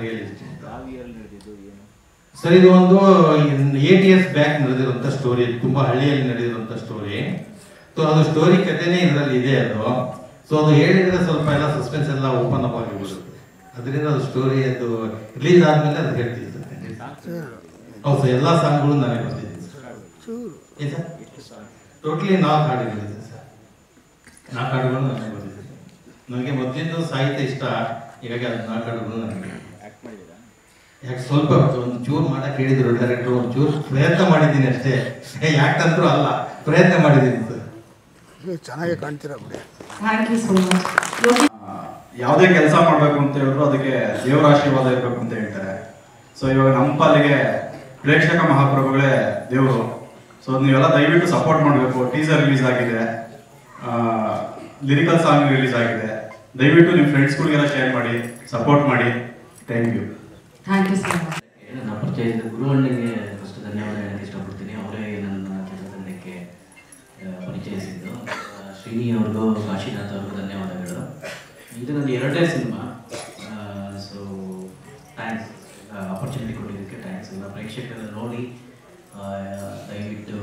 ಸರ್ ಇದು ಒಂದು ಏಟ್ ಇಯರ್ಸ್ ಬ್ಯಾಕ್ ನಡೆದಿರುವಂತ ಸ್ಟೋರಿ ತುಂಬಾ ಹಳ್ಳಿಯಲ್ಲಿ ನಡೆದಿರುವಂತ ಸ್ಟೋರಿ ಸೊ ಅದು ಸ್ಟೋರಿ ಕಥೆನೇ ಇದರಲ್ಲಿ ಇದೆ ಅದು ಸೊ ಅದು ಹೇಳಿದ್ರೆ ಸ್ವಲ್ಪ ಎಲ್ಲ ಸಸ್ಪೆನ್ಸ್ ಎಲ್ಲ ಓಪನ್ ಅಪ್ ಆಗಿಬಿಡುತ್ತೆ ಅದರಿಂದ ಅದು ಸ್ಟೋರಿ ಅದು ರಿಲೀಸ್ ಆದ್ಮೇಲೆ ಅದು ಹೇಳ್ತೀನಿ ಸರ್ ಹೌದು ಸರ್ ಎಲ್ಲ ಸಾಂಗ್ಗಳು ನಾನೇ ಬರ್ತಿದ್ದೀನಿ ಸರ್ ಟೋಟಲಿ ನಾಲ್ಕು ಹಾಡುಗಳಿದೆ ಸರ್ ನಾಲ್ಕು ಹಾಡುಗಳು ನಾನೇ ಬರ್ತಿದ್ದೀನಿ ನನಗೆ ಮೊದಲಿಂದ ಸಾಹಿತ್ಯ ಇಷ್ಟ ಹೀಗಾಗಿ ಅದು ನಾಲ್ಕು ಹಾಡುಗಳು ನನಗೆ ಯಾಕೆ ಸ್ವಲ್ಪ ಒಂದು ಚೂರು ಮಾಡಕ್ ಹೇಳಿದ್ರು ಡೈರೆಕ್ಟರ್ ಒಂದು ಚೂರು ಪ್ರಯತ್ನ ಮಾಡಿದ್ದೀನಿ ಅಷ್ಟೇ ಯಾಕಂದ್ರೂ ಅಲ್ಲ ಪ್ರಯತ್ನ ಮಾಡಿದ್ದೀನಿ ಸರ್ ಚೆನ್ನಾಗಿ ಕಾಣ್ತೀರಾ ಬಿಡಿ thank you so much Yogi ಯಾವುದೇ ಕೆಲಸ ಮಾಡಬೇಕು ಅಂತ ಹೇಳಿದ್ರು ಅದಕ್ಕೆ ದೇವರ ಆಶೀರ್ವಾದ ಇರಬೇಕು ಅಂತ ಹೇಳ್ತಾರೆ ಸೊ ಇವಾಗ ನಮ್ಮ ಪಾಲಿಗೆ ಪ್ರೇಕ್ಷಕ ಮಹಾಪ್ರಭುಗಳೇ ದೇವರು ಸೊ ನೀವೆಲ್ಲ ದಯವಿಟ್ಟು ಸಪೋರ್ಟ್ ಮಾಡಬೇಕು ಟೀಸರ್ ರಿಲೀಸ್ ಆಗಿದೆ ಲಿರಿಕಲ್ ಸಾಂಗ್ ರಿಲೀಸ್ ಆಗಿದೆ ದಯವಿಟ್ಟು ನಿಮ್ಮ ಫ್ರೆಂಡ್ಸ್ಗಳಿಗೆಲ್ಲ ಶೇರ್ ಮಾಡಿ ಸಪೋರ್ಟ್ ಮಾಡಿ thank you thank you so much ನನ್ನ ಪರಿಚಯದ ಗುರುವಣ್ಣಗೆ ಫಸ್ಟ್ ಧನ್ಯವಾದ ಹೇಳಕ್ಕೆ ಇಷ್ಟಪಡ್ತೀನಿ ಅವರೇ ನನ್ನ ಚಿತ್ರತಂಡಕ್ಕೆ ಆ, ಪರಿಚಯಿಸಿದ್ದು ಆ, ಶ್ರೀನಿ ಅವ್ರಿಗೂ ಕಾಶಿನಾಥ್ ಅವ್ರಿಗೂ ಧನ್ಯವಾದಗಳು ಇದು ನನ್ನ ಎರಡನೇ ಸಿನಿಮಾ ಸೊ ಥ್ಯಾಂಕ್ಸ್ ಆಪರ್ಚುನಿಟಿ ಕೊಟ್ಟಿದ್ದಕ್ಕೆ ಥ್ಯಾಂಕ್ಸ್ ಎಲ್ಲ ಪ್ರೇಕ್ಷಕರು ನೋಡಿ ಆ, ದಯವಿಟ್ಟು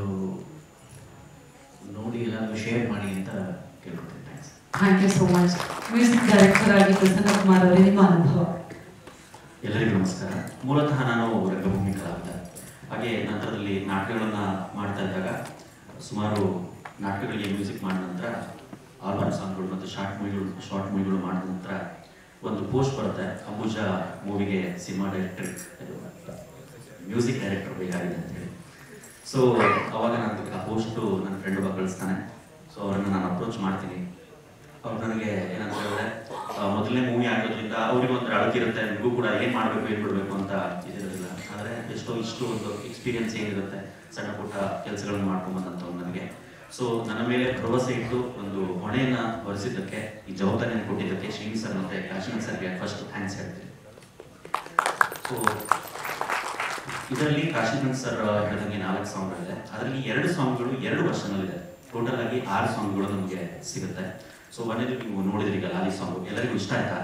ನೋಡಿ ಎಲ್ಲರಿಗೂ ಶೇರ್ ಮಾಡಿ ಅಂತ ಕೇಳ್ಕೊತೀನಿ thanks thank you so much music director ಆಗಿ ಪ್ರಸನ್ನ ಕುಮಾರ್ ಅವರೇ ನಿಮ್ಮ ಅನುಭವ ಎಲ್ಲರಿಗೂ ನಮಸ್ಕಾರ ಮೂಲತಃ ನಾನು ರಂಗಭೂಮಿ ಕಲಾವಿದ ಹಾಗೆ ನಂತರದಲ್ಲಿ ನಾಟಕಗಳನ್ನ ಮಾಡ್ತಾ ಇದ್ದಾಗ ಸುಮಾರು ನಾಟಕಗಳಿಗೆ ಮ್ಯೂಸಿಕ್ ಮಾಡಿದ ನಂತರ ಆಲ್ಬಮ್ ಸಾಂಗ್ಗಳು ಮತ್ತು ಶಾರ್ಟ್ ಮೂವಿಗಳು ಶಾರ್ಟ್ ಮೂವಿಗಳು ಮಾಡಿದ ನಂತರ ಒಂದು ಪೋಸ್ಟ್ ಬರುತ್ತೆ ಅಂಬುಜಾ ಮೂವಿಗೆ ಸಿನಿಮಾ ಡೈರೆಕ್ಟರ್ ಮ್ಯೂಸಿಕ್ ಡೈರೆಕ್ಟರ್ ಬೇಕಾಗಿದೆ ಅಂತ ಹೇಳಿ ಸೊ ಅವಾಗ ನಾನು ಆ ಪೋಸ್ಟು ನನ್ನ ಫ್ರೆಂಡ್ ಒಬ್ಬ ಕಳಿಸ್ತಾನೆ ಸೊ ಅವರನ್ನು ನಾನು ಅಪ್ರೋಚ್ ಮಾಡ್ತೀನಿ ಅವ್ರು ನನಗೆ ಏನಂತ ಹೇಳಿದ್ರೆ ಆ, ಮೊದಲನೇ ಮೂವಿ ಆಗೋದ್ರಿಂದ ಅವ್ರಿಗೆ ಒಂದು ಅಳಕಿರುತ್ತೆ ನಿಮಗೂ ಕೂಡ ಏನ್ ಮಾಡ್ಬೇಕು ಏನ್ ಬಿಡ್ಬೇಕು ಅಂತ ಇದಿರೋದಿಲ್ಲ ಆದ್ರೆ ಎಷ್ಟೋ ಇಷ್ಟು ಒಂದು ಎಕ್ಸ್ಪೀರಿಯನ್ಸ್ ಏನಿರುತ್ತೆ ಸಣ್ಣ ಪುಟ್ಟ ಕೆಲಸಗಳನ್ನ ಮಾಡ್ಕೊಂಬಂದಂಥವ್ರು ನನಗೆ ಸೊ ನನ್ನ ಮೇಲೆ ಭರವಸೆ ಇಟ್ಟು ಒಂದು ಹೊಣೆಯನ್ನ ಹೊರಿಸಿದ್ದಕ್ಕೆ ಈ ಜವಾಬ್ದಾರಿಯನ್ನು ಕೊಟ್ಟಿದ್ದಕ್ಕೆ ಶ್ರೀನಿ ಸರ್ ಮತ್ತೆ ಕಾಶಿನಾಥ್ ಸರ್ಗೆ ಫಸ್ಟ್ ಥ್ಯಾಂಕ್ಸ್ ಹೇಳ್ತೀನಿ ಸೊ ಇದರಲ್ಲಿ ಕಾಶಿನಾಥ್ ಸರ್ ಹೇಳಿದಂಗೆ ನಾಲ್ಕು ಸಾಂಗ್ಗಳಿದೆ ಅದರಲ್ಲಿ ಎರಡು ಸಾಂಗ್ಗಳು ಎರಡು ವರ್ಷನಲ್ಲಿದೆ ಟೋಟಲ್ ಆಗಿ ಆರು ಸಾಂಗ್ಗಳು ನಮಗೆ ಸಿಗುತ್ತೆ ಸೊ ಒಂದೇದು ನೀವು ನೋಡಿದ್ರಿ ಈಗ ಲಾಲಿ ಸಾಂಗ್ ಎಲ್ಲರಿಗೂ ಇಷ್ಟ ಆಯ್ತಾ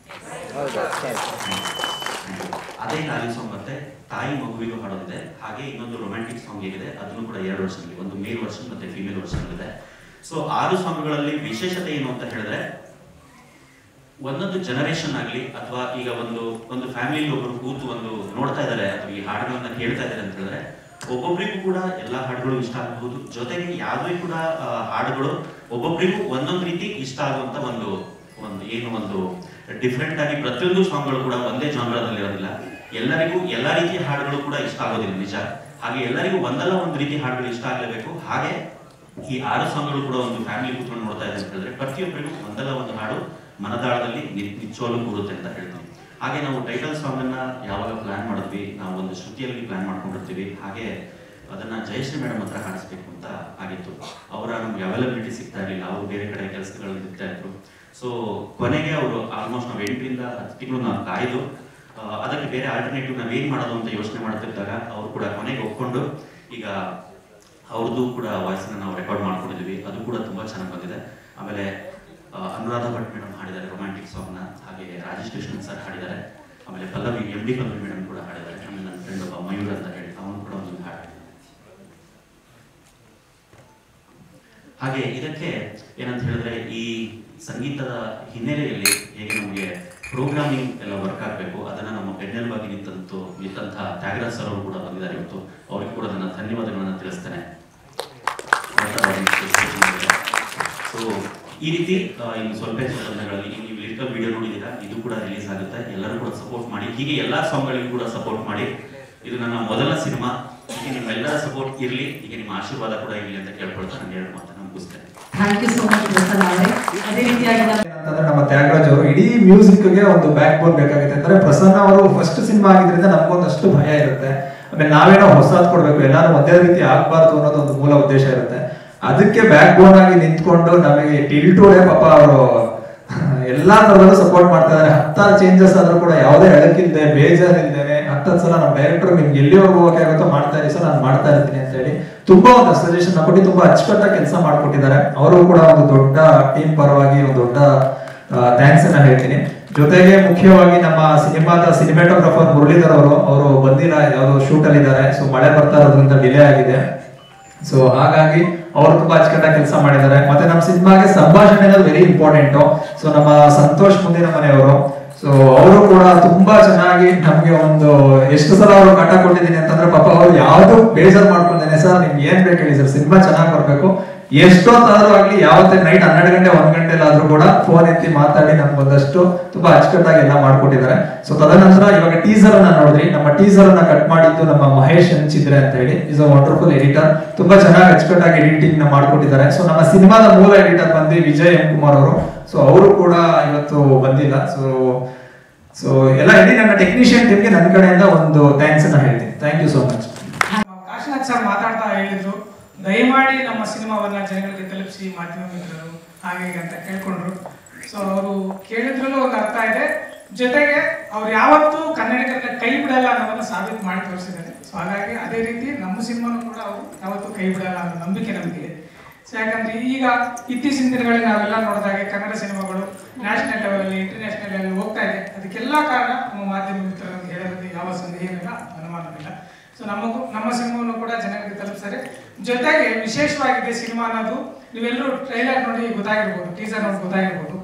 ಅದೇ ಲಾಲಿ ಸಾಂಗ್ ಮತ್ತೆ ತಾಯಿ ಮಗುವಿಗೂ ಹಾಡೋದಿದೆ ಹಾಗೆ ಇನ್ನೊಂದು ರೊಮ್ಯಾಂಟಿಕ್ ಸಾಂಗ್ ಏನಿದೆ ಅದನ್ನು ಕೂಡ ಎರಡು ವರ್ಷದಲ್ಲಿ ಒಂದು ಮೇಲ್ ವರ್ಷನ್ ಮತ್ತೆ ಫಿಮೇಲ್ ವರ್ಷನ್ ಇದೆ ಸೊ ಆರು ಸಾಂಗ್ಗಳಲ್ಲಿ ವಿಶೇಷತೆ ಏನು ಅಂತ ಹೇಳಿದ್ರೆ ಒಂದೊಂದು ಜನರೇಷನ್ ಆಗಲಿ ಅಥವಾ ಈಗ ಒಂದು ಒಂದು ಫ್ಯಾಮಿಲಿ ಒಬ್ಬರು ಕೂತು ಒಂದು ನೋಡ್ತಾ ಇದ್ದಾರೆ ಅಥವಾ ಈ ಹಾಡುಗಳನ್ನ ಕೇಳ್ತಾ ಇದ್ದಾರೆ ಅಂತ ಹೇಳಿದ್ರೆ ಒಬ್ಬೊಬ್ರಿಗೂ ಕೂಡ ಎಲ್ಲಾ ಹಾಡುಗಳು ಇಷ್ಟ ಆಗಬಹುದು ಜೊತೆಗೆ ಯಾವುದೇ ಕೂಡ ಆ, ಹಾಡುಗಳು ಒಬ್ಬೊಬ್ರಿಗೂ ಒಂದೊಂದು ರೀತಿ ಇಷ್ಟ ಆಗುವಂತ ಒಂದು ಒಂದು ಏನು ಒಂದು ಡಿಫ್ರೆಂಟ್ ಆಗಿ ಪ್ರತಿಯೊಂದು ಸಾಂಗ್ಗಳು ಕೂಡ ಒಂದೇ ಜಾನ್ರದಲ್ಲಿ ಇರೋದಿಲ್ಲ ಎಲ್ಲರಿಗೂ ಎಲ್ಲಾ ರೀತಿಯ ಹಾಡುಗಳು ಕೂಡ ಇಷ್ಟ ಆಗೋದಿಲ್ಲ ನಿಜ ಹಾಗೆ ಎಲ್ಲರಿಗೂ ಒಂದಲ್ಲ ಒಂದು ರೀತಿ ಹಾಡುಗಳು ಇಷ್ಟ ಆಗಲೇಬೇಕು ಹಾಗೆ ಈ ಆರು ಸಾಂಗ್ಗಳು ಕೂಡ ಒಂದು ಫ್ಯಾಮಿಲಿ ಕೂತ್ಕೊಂಡು ನೋಡ್ತಾ ಇದೆ ಅಂತ ಹೇಳಿದ್ರೆ ಪ್ರತಿಯೊಬ್ಬರಿಗೂ ಒಂದಲ್ಲ ಒಂದು ಹಾಡು ಮನದಾಳದಲ್ಲಿ ನಿ- ನಿಚ್ಚೋಲು ಕೂರುತ್ತೆ ಅಂತ ಹೇಳ್ತೀವಿ ಹಾಗೆ ನಾವು ಟೈಟಲ್ ಸಾಂಗ್ ಅನ್ನ ಯಾವಾಗ ಪ್ಲಾನ್ ಮಾಡಿದ್ವಿ ನಾವು ಒಂದು ಶ್ರುತಿಯಲ್ಲಿ ಪ್ಲಾನ್ ಮಾಡ್ಕೊಂಡಿರ್ತೀವಿ ಹಾಗೆ ಅದನ್ನ ಜಯಶ್ರೀ ಮೇಡಮ್ ಹತ್ರ ಹಾಡಿಸ್ಬೇಕು ಅಂತ ಆಗಿತ್ತು ಅವರ ನಮ್ಗೆ ಅವೈಲಬಿಲಿಟಿ ಸಿಗ್ತಾ ಇರಲಿಲ್ಲ ಅವರು ಬೇರೆ ಕಡೆ ಕೆಲಸಗಳಲ್ಲಿ ಇರ್ತಾ ಇದ್ರು ಸೊ ಕೊನೆಗೆ ಅವರು ಆಲ್ಮೋಸ್ಟ್ ನಾವು ಎಂಟರಿಂದ ಹತ್ತು ತಿಂಗಳು ನಾವು ಕಾಯ್ದು ಆ, ಅದಕ್ಕೆ ಬೇರೆ ಆಲ್ಟರ್ನೇಟಿವ್ ನಾವು ಏನ್ ಮಾಡೋದು ಅಂತ ಯೋಚನೆ ಮಾಡ್ತಿದ್ದಾಗ ಅವರು ಕೂಡ ಕೊನೆಗೆ ಒಪ್ಕೊಂಡು ಈಗ ಅವ್ರದ್ದು ಕೂಡ ವಾಯ್ಸನ್ನ ನಾವು ರೆಕಾರ್ಡ್ ಮಾಡ್ಕೊಂಡಿದ್ವಿ ಅದು ಕೂಡ ತುಂಬಾ ಚೆನ್ನಾಗಿ ಬಂದಿದೆ ಆಮೇಲೆ ಆ, ಅನುರಾಧ ಭಟ್ ಮೇಡಮ್ ಹಾಡಿದ್ದಾರೆ ರೊಮ್ಯಾಂಟಿಕ್ ಸಾಂಗ್ನ ಹಾಗೆ ರಾಜೇಶ್ ಕೃಷ್ಣನ್ ಸರ್ ಹಾಡಿದ್ದಾರೆ ಆಮೇಲೆ Pallavi M D Pallavi madam ಕೂಡ ಹಾಡಿದ್ದಾರೆ ಆಮೇಲೆ ನನ್ನ ಫ್ರೆಂಡ್ ಒಬ್ಬ ಮಯೂರ್ ಅಂತ ಹೇಳಿ ಅವನು ಕೂಡ ಒಂದು ಹಾಡು ಹಾಗೆ ಇದಕ್ಕೆ ಏನಂತ ಹೇಳಿದ್ರೆ ಈ ಸಂಗೀತದ ಹಿನ್ನೆಲೆಯಲ್ಲಿ ಹೇಗೆ ನಮಗೆ ಪ್ರೋಗ್ರಾಮಿಂಗ್ ಎಲ್ಲ ವರ್ಕ್ ಆಗಬೇಕು ಅದನ್ನ ನಮ್ಮ ಬೆನ್ನೆಲುಬಾಗಿ ನಿಂತಂತು ನಿಂತಹ ತ್ಯಾಗರಾಜ್ ಸರ್ ಅವರು ಕೂಡ ಬಂದಿದ್ದಾರೆ ಇವತ್ತು ಅವರಿಗೆ ಕೂಡ ನನ್ನ ಧನ್ಯವಾದಗಳನ್ನು ತಿಳಿಸ್ತೇನೆ ಸೊ ಈ ರೀತಿ ಆ, ಇನ್ನು ಸ್ವಲ್ಪ ದಿನಗಳಲ್ಲಿ ನೀವು ಲಿರಿಕಲ್ ವಿಡಿಯೋ ನೋಡಿದ್ದೀರಾ ಇದು ಕೂಡ ರಿಲೀಸ್ ಆಗುತ್ತೆ ಎಲ್ಲರೂ ಕೂಡ ಸಪೋರ್ಟ್ ಮಾಡಿ ಹೀಗೆ ಎಲ್ಲಾ ಸಾಂಗ್ಗಳಿಗೂ ಕೂಡ ಸಪೋರ್ಟ್ ಮಾಡಿ ಇದು ನನ್ನ ಮೊದಲ ಸಿನಿಮಾ ಹೀಗೆ ನಿಮ್ಮೆಲ್ಲರ ಸಪೋರ್ಟ್ ಇರಲಿ ಹೀಗೆ ನಿಮ್ಮ ಆಶೀರ್ವಾದ ಕೂಡ ಇರಲಿ ಅಂತ ಕೇಳ್ಕೊಳ್ತಾ ನಾನು ಎರಡು ಮಾತನ್ನು ಮುಗಿಸ್ತೇನೆ thank you so much Prasanna ಅವರೇ ಅದೇ ರೀತಿಯಾಗಿ ನಮ್ಮ ಅಂತಂದ್ರೆ ನಮ್ಮ ತ್ಯಾಗರಾಜ್ ಅವರು ಇಡೀ ಮ್ಯೂಸಿಕ್ ಗೆ ಒಂದು ಬ್ಯಾಕ್ ಬೋನ್ ಬೇಕಾಗುತ್ತೆ ಅಂದ್ರೆ ಪ್ರಸನ್ನ ಅವರು ಫಸ್ಟ್ ಸಿನಿಮಾ ಆಗಿದ್ರಿಂದ ನಮ್ಗೊಂದಷ್ಟು ಭಯ ಇರುತ್ತೆ ಆಮೇಲೆ ನಾವೇನೋ ಹೊಸದ್ ಕೊಡ್ಬೇಕು ಎಲ್ಲಾರು ಒಂದೇ ರೀತಿ ಆಗ್ಬಾರ್ದು ಅನ್ನೋದು ಒಂದು ಮೂಲ ಉದ್ದೇಶ ಇರುತ್ತೆ ಅದಕ್ಕೆ ಬ್ಯಾಕ್ ಬೋನ್ ಆಗಿ ನಿಂತ್ಕೊಂಡು ನಮಗೆ ಟಿಲ್ ಟುಡೇ ಪಾಪ ಅವರು ಎಲ್ಲಾ ತರದಲ್ಲೂ ಸಪೋರ್ಟ್ ಮಾಡ್ತಾ ಇದಾರೆ ಹತ್ತಾರು ಚೇಂಜಸ್ ಆದ್ರೂ ಕೂಡ ಯಾವುದೇ ಎಳಕಿಲ್ದೆ ಬೇಜಾರಿಲ್ದೇನೆ ಹತ್ತತ್ತು ಸಲ ನಮ್ಮ ಡೈರೆಕ್ಟರ್ ನಿಮ್ಗೆ ಎಲ್ಲಿವರೆಗೂ ಹೋಗಕ್ಕಾಗುತ್ತೋ ಮಾಡ್ತಾ ಇರಿ ಸರ್ ನಾನು ಮಾಡ್ತಾ ಇರ್ತೀನಿ ಅಂತ ಹೇಳಿ ತುಂಬಾ ಒಂದು ಸಜೆಷನ್ ಕೊಟ್ಟು ತುಂಬಾ ಅಚ್ಚುಕಟ್ಟಾಗಿ ಕೆಲಸ ಮಾಡ್ಕೊಟ್ಟಿದ್ದಾರೆ ಅವರು ಕೂಡ ಒಂದು ದೊಡ್ಡ ಟೀಮ್ ಪರವಾಗಿ ಒಂದು ದೊಡ್ಡ ಥ್ಯಾಂಕ್ಸ್ ಅನ್ನ ಹೇಳ್ತೀನಿ ಜೊತೆಗೆ ಮುಖ್ಯವಾಗಿ ನಮ್ಮ ಸಿನಿಮಾದ ಸಿನಿಮಾಟೋಗ್ರಫರ್ ಮುರಳೀಧರ್ ಅವರು ಅವರು ಬಂದಿಲ್ಲ ಯಾವ್ದೋ ಶೂಟ್ ಅಲ್ಲಿ ಇದ್ದಾರೆ ಸೊ ಮಳೆ ಬರ್ತಾ ಇರೋದ್ರಿಂದ ಡಿಲೇ ಆಗಿದೆ ಸೊ ಹಾಗಾಗಿ ಅವರು ತುಂಬಾ ಅಚ್ಚುಕಟ್ಟಾಗಿ ಕೆಲಸ ಮಾಡಿದ್ದಾರೆ ಮತ್ತೆ ನಮ್ಮ ಸಿನಿಮಾಗೆ ಸಂಭಾಷಣೆ ಅನ್ನೋದು ವೆರಿ ಇಂಪಾರ್ಟೆಂಟ್ ಸೊ ನಮ್ಮ ಸಂತೋಷ್ ಮುಂದಿನ ಮನೆಯವರು ಸೊ ಅವರು ಕೂಡ ತುಂಬಾ ಚೆನ್ನಾಗಿ ನಮ್ಗೆ ಒಂದು ಎಷ್ಟು ಸಲ ಅವರು ಕಾಟ ಕೊಟ್ಟಿದ್ದೀನಿ ಅಂತಂದ್ರೆ ಪಾಪ ಅವ್ರು ಯಾವ್ದು ಬೇಜಾರ್ ಮಾಡ್ಕೊಂಡಿದ್ದೇನೆ ಸರ್ ನಿಮ್ಗೆ ಏನ್ ಬೇಕು ಹೇಳಿ ಸರ್ ಸಿನಿಮಾ ಚೆನ್ನಾಗಿ ಬರ್ಬೇಕು ಎಷ್ಟೊತ್ತಾದ್ರೂ ಆಗ್ಲಿ ಯಾವತ್ತೇ ನೈಟ್ ಹನ್ನೆರಡು ಗಂಟೆ ಒಂದ್ ಗಂಟೆಲಾದ್ರೂ ಕೂಡ ಫೋನ್ ಎತ್ತಿ ಮಾತಾಡಿ ನಮ್ಗೆ ಒಂದಷ್ಟು ತುಂಬಾ ಅಚ್ಚುಕಟ್ಟಾಗಿ ಎಲ್ಲ ಮಾಡ್ಕೊಟ್ಟಿದ್ದಾರೆ ಸೊ ತದನಂತರ ಇವಾಗ ಟೀಸರ್ ಅನ್ನ ನೋಡಿದ್ರಿ ನಮ್ಮ ಟೀಸರ್ ಅನ್ನ ಕಟ್ ಮಾಡಿದ್ದು ನಮ್ಮ ಮಹೇಶ್ ಹಂಚಿದ್ರೆ ಅಂತ ಹೇಳಿ ಇಸ್ ಅ ವಂಡರ್ಫುಲ್ ಎಡಿಟರ್ ತುಂಬಾ ಚೆನ್ನಾಗಿ ಅಚ್ಚುಕಟ್ಟಾಗಿ ಎಡಿಟಿಂಗ್ ನ ಮಾಡ್ಕೊಟ್ಟಿದ್ದಾರೆ ಸೊ ನಮ್ಮ ಸಿನಿಮಾದ ಮೂಲ ಎಡಿಟರ್ ಬಂದು ವಿಜಯ್ ಎಂ ಕುಮಾರ್ ಅವರು ಸೊ ಅವರು ಕೂಡ ಇವತ್ತು ಬಂದಿಲ್ಲ ಸೊ ಸೊ ಎಲ್ಲ ಇಡೀ ನನ್ನ ಟೆಕ್ನಿಷಿಯನ್ ಟೀಮ್ಗೆ ನನ್ನ ಕಡೆಯಿಂದ ಒಂದು ಥ್ಯಾಂಕ್ಸ್ ಅನ್ನ ಹೇಳ್ತೀನಿ thank you so much Kashinath sir ಮಾತಾಡ್ತಾ ಹೇಳಿದ್ರು ದಯಮಾಡಿ ನಮ್ಮ ಸಿನಿಮಾವನ್ನ ಜನಗಳಿಗೆ ತಲುಪಿಸಿ ಮಾಧ್ಯಮ ಮಿತ್ರರು ಹಾಗೆ ಹೀಗೆ ಅಂತ ಕೇಳ್ಕೊಂಡ್ರು ಸೊ ಅವರು ಕೇಳಿದ್ರಲ್ಲೂ ಒಂದು ಅರ್ಥ ಇದೆ ಜೊತೆಗೆ ಅವ್ರು ಯಾವತ್ತೂ ಕನ್ನಡಿಗರನ್ನ ಕೈ ಬಿಡಲ್ಲ ಅನ್ನೋದನ್ನ ಸಾಬೀತು ಮಾಡಿ ತೋರಿಸಿದ್ದಾರೆ ಸೊ ಹಾಗಾಗಿ ಅದೇ ರೀತಿ ನಮ್ಮ ಸಿನಿಮಾನು ಕೂಡ ಅವರು ಯಾವತ್ತೂ ಕೈ ಬಿಡಲ್ಲ ಅನ್ನೋ ನಂಬಿಕೆ ನಮಗಿದೆ ಸೊ ಯಾಕಂದ್ರೆ ಈಗ ಇತ್ತೀಚಿನ ದಿನಗಳಲ್ಲಿ ನಾವೆಲ್ಲ ನೋಡಿದಾಗೆ ಕನ್ನಡ ಸಿನಿಮಾಗಳು ನ್ಯಾಷನಲ್ ಲೆವೆಲ್ ಇಂಟರ್ನ್ಯಾಷನಲ್ ಲೆವೆಲ್ ಹೋಗ್ತಾ ಇದೆ ಅದಕ್ಕೆಲ್ಲ ಕಾರಣ ನಮ್ಮ ಮಾಧ್ಯಮ ಮಿತ್ರರು ಅಂತ ಹೇಳೋದು ಯಾವ ಸಂದೇಹವಿಲ್ಲ ಅನುಮಾನವಿಲ್ಲ ಸೊ ನಮಗೂ ನಮ್ಮ ಸಿನಿಮಾವನ್ನು ಕೂಡ ಜನರಿಗೆ ತಲುಪಿಸ್ತಾರೆ ಜೊತೆಗೆ ವಿಶೇಷವಾಗಿದೆ ಸಿನಿಮಾ ಅನ್ನೋದು ನೀವೆಲ್ಲರೂ ಟ್ರೈಲರ್ ನೋಡಿ ಗೊತ್ತಾಗಿರ್ಬೋದು ಟೀಸರ್ ನೋಡಿ ಗೊತ್ತಾಗಿರ್ಬೋದು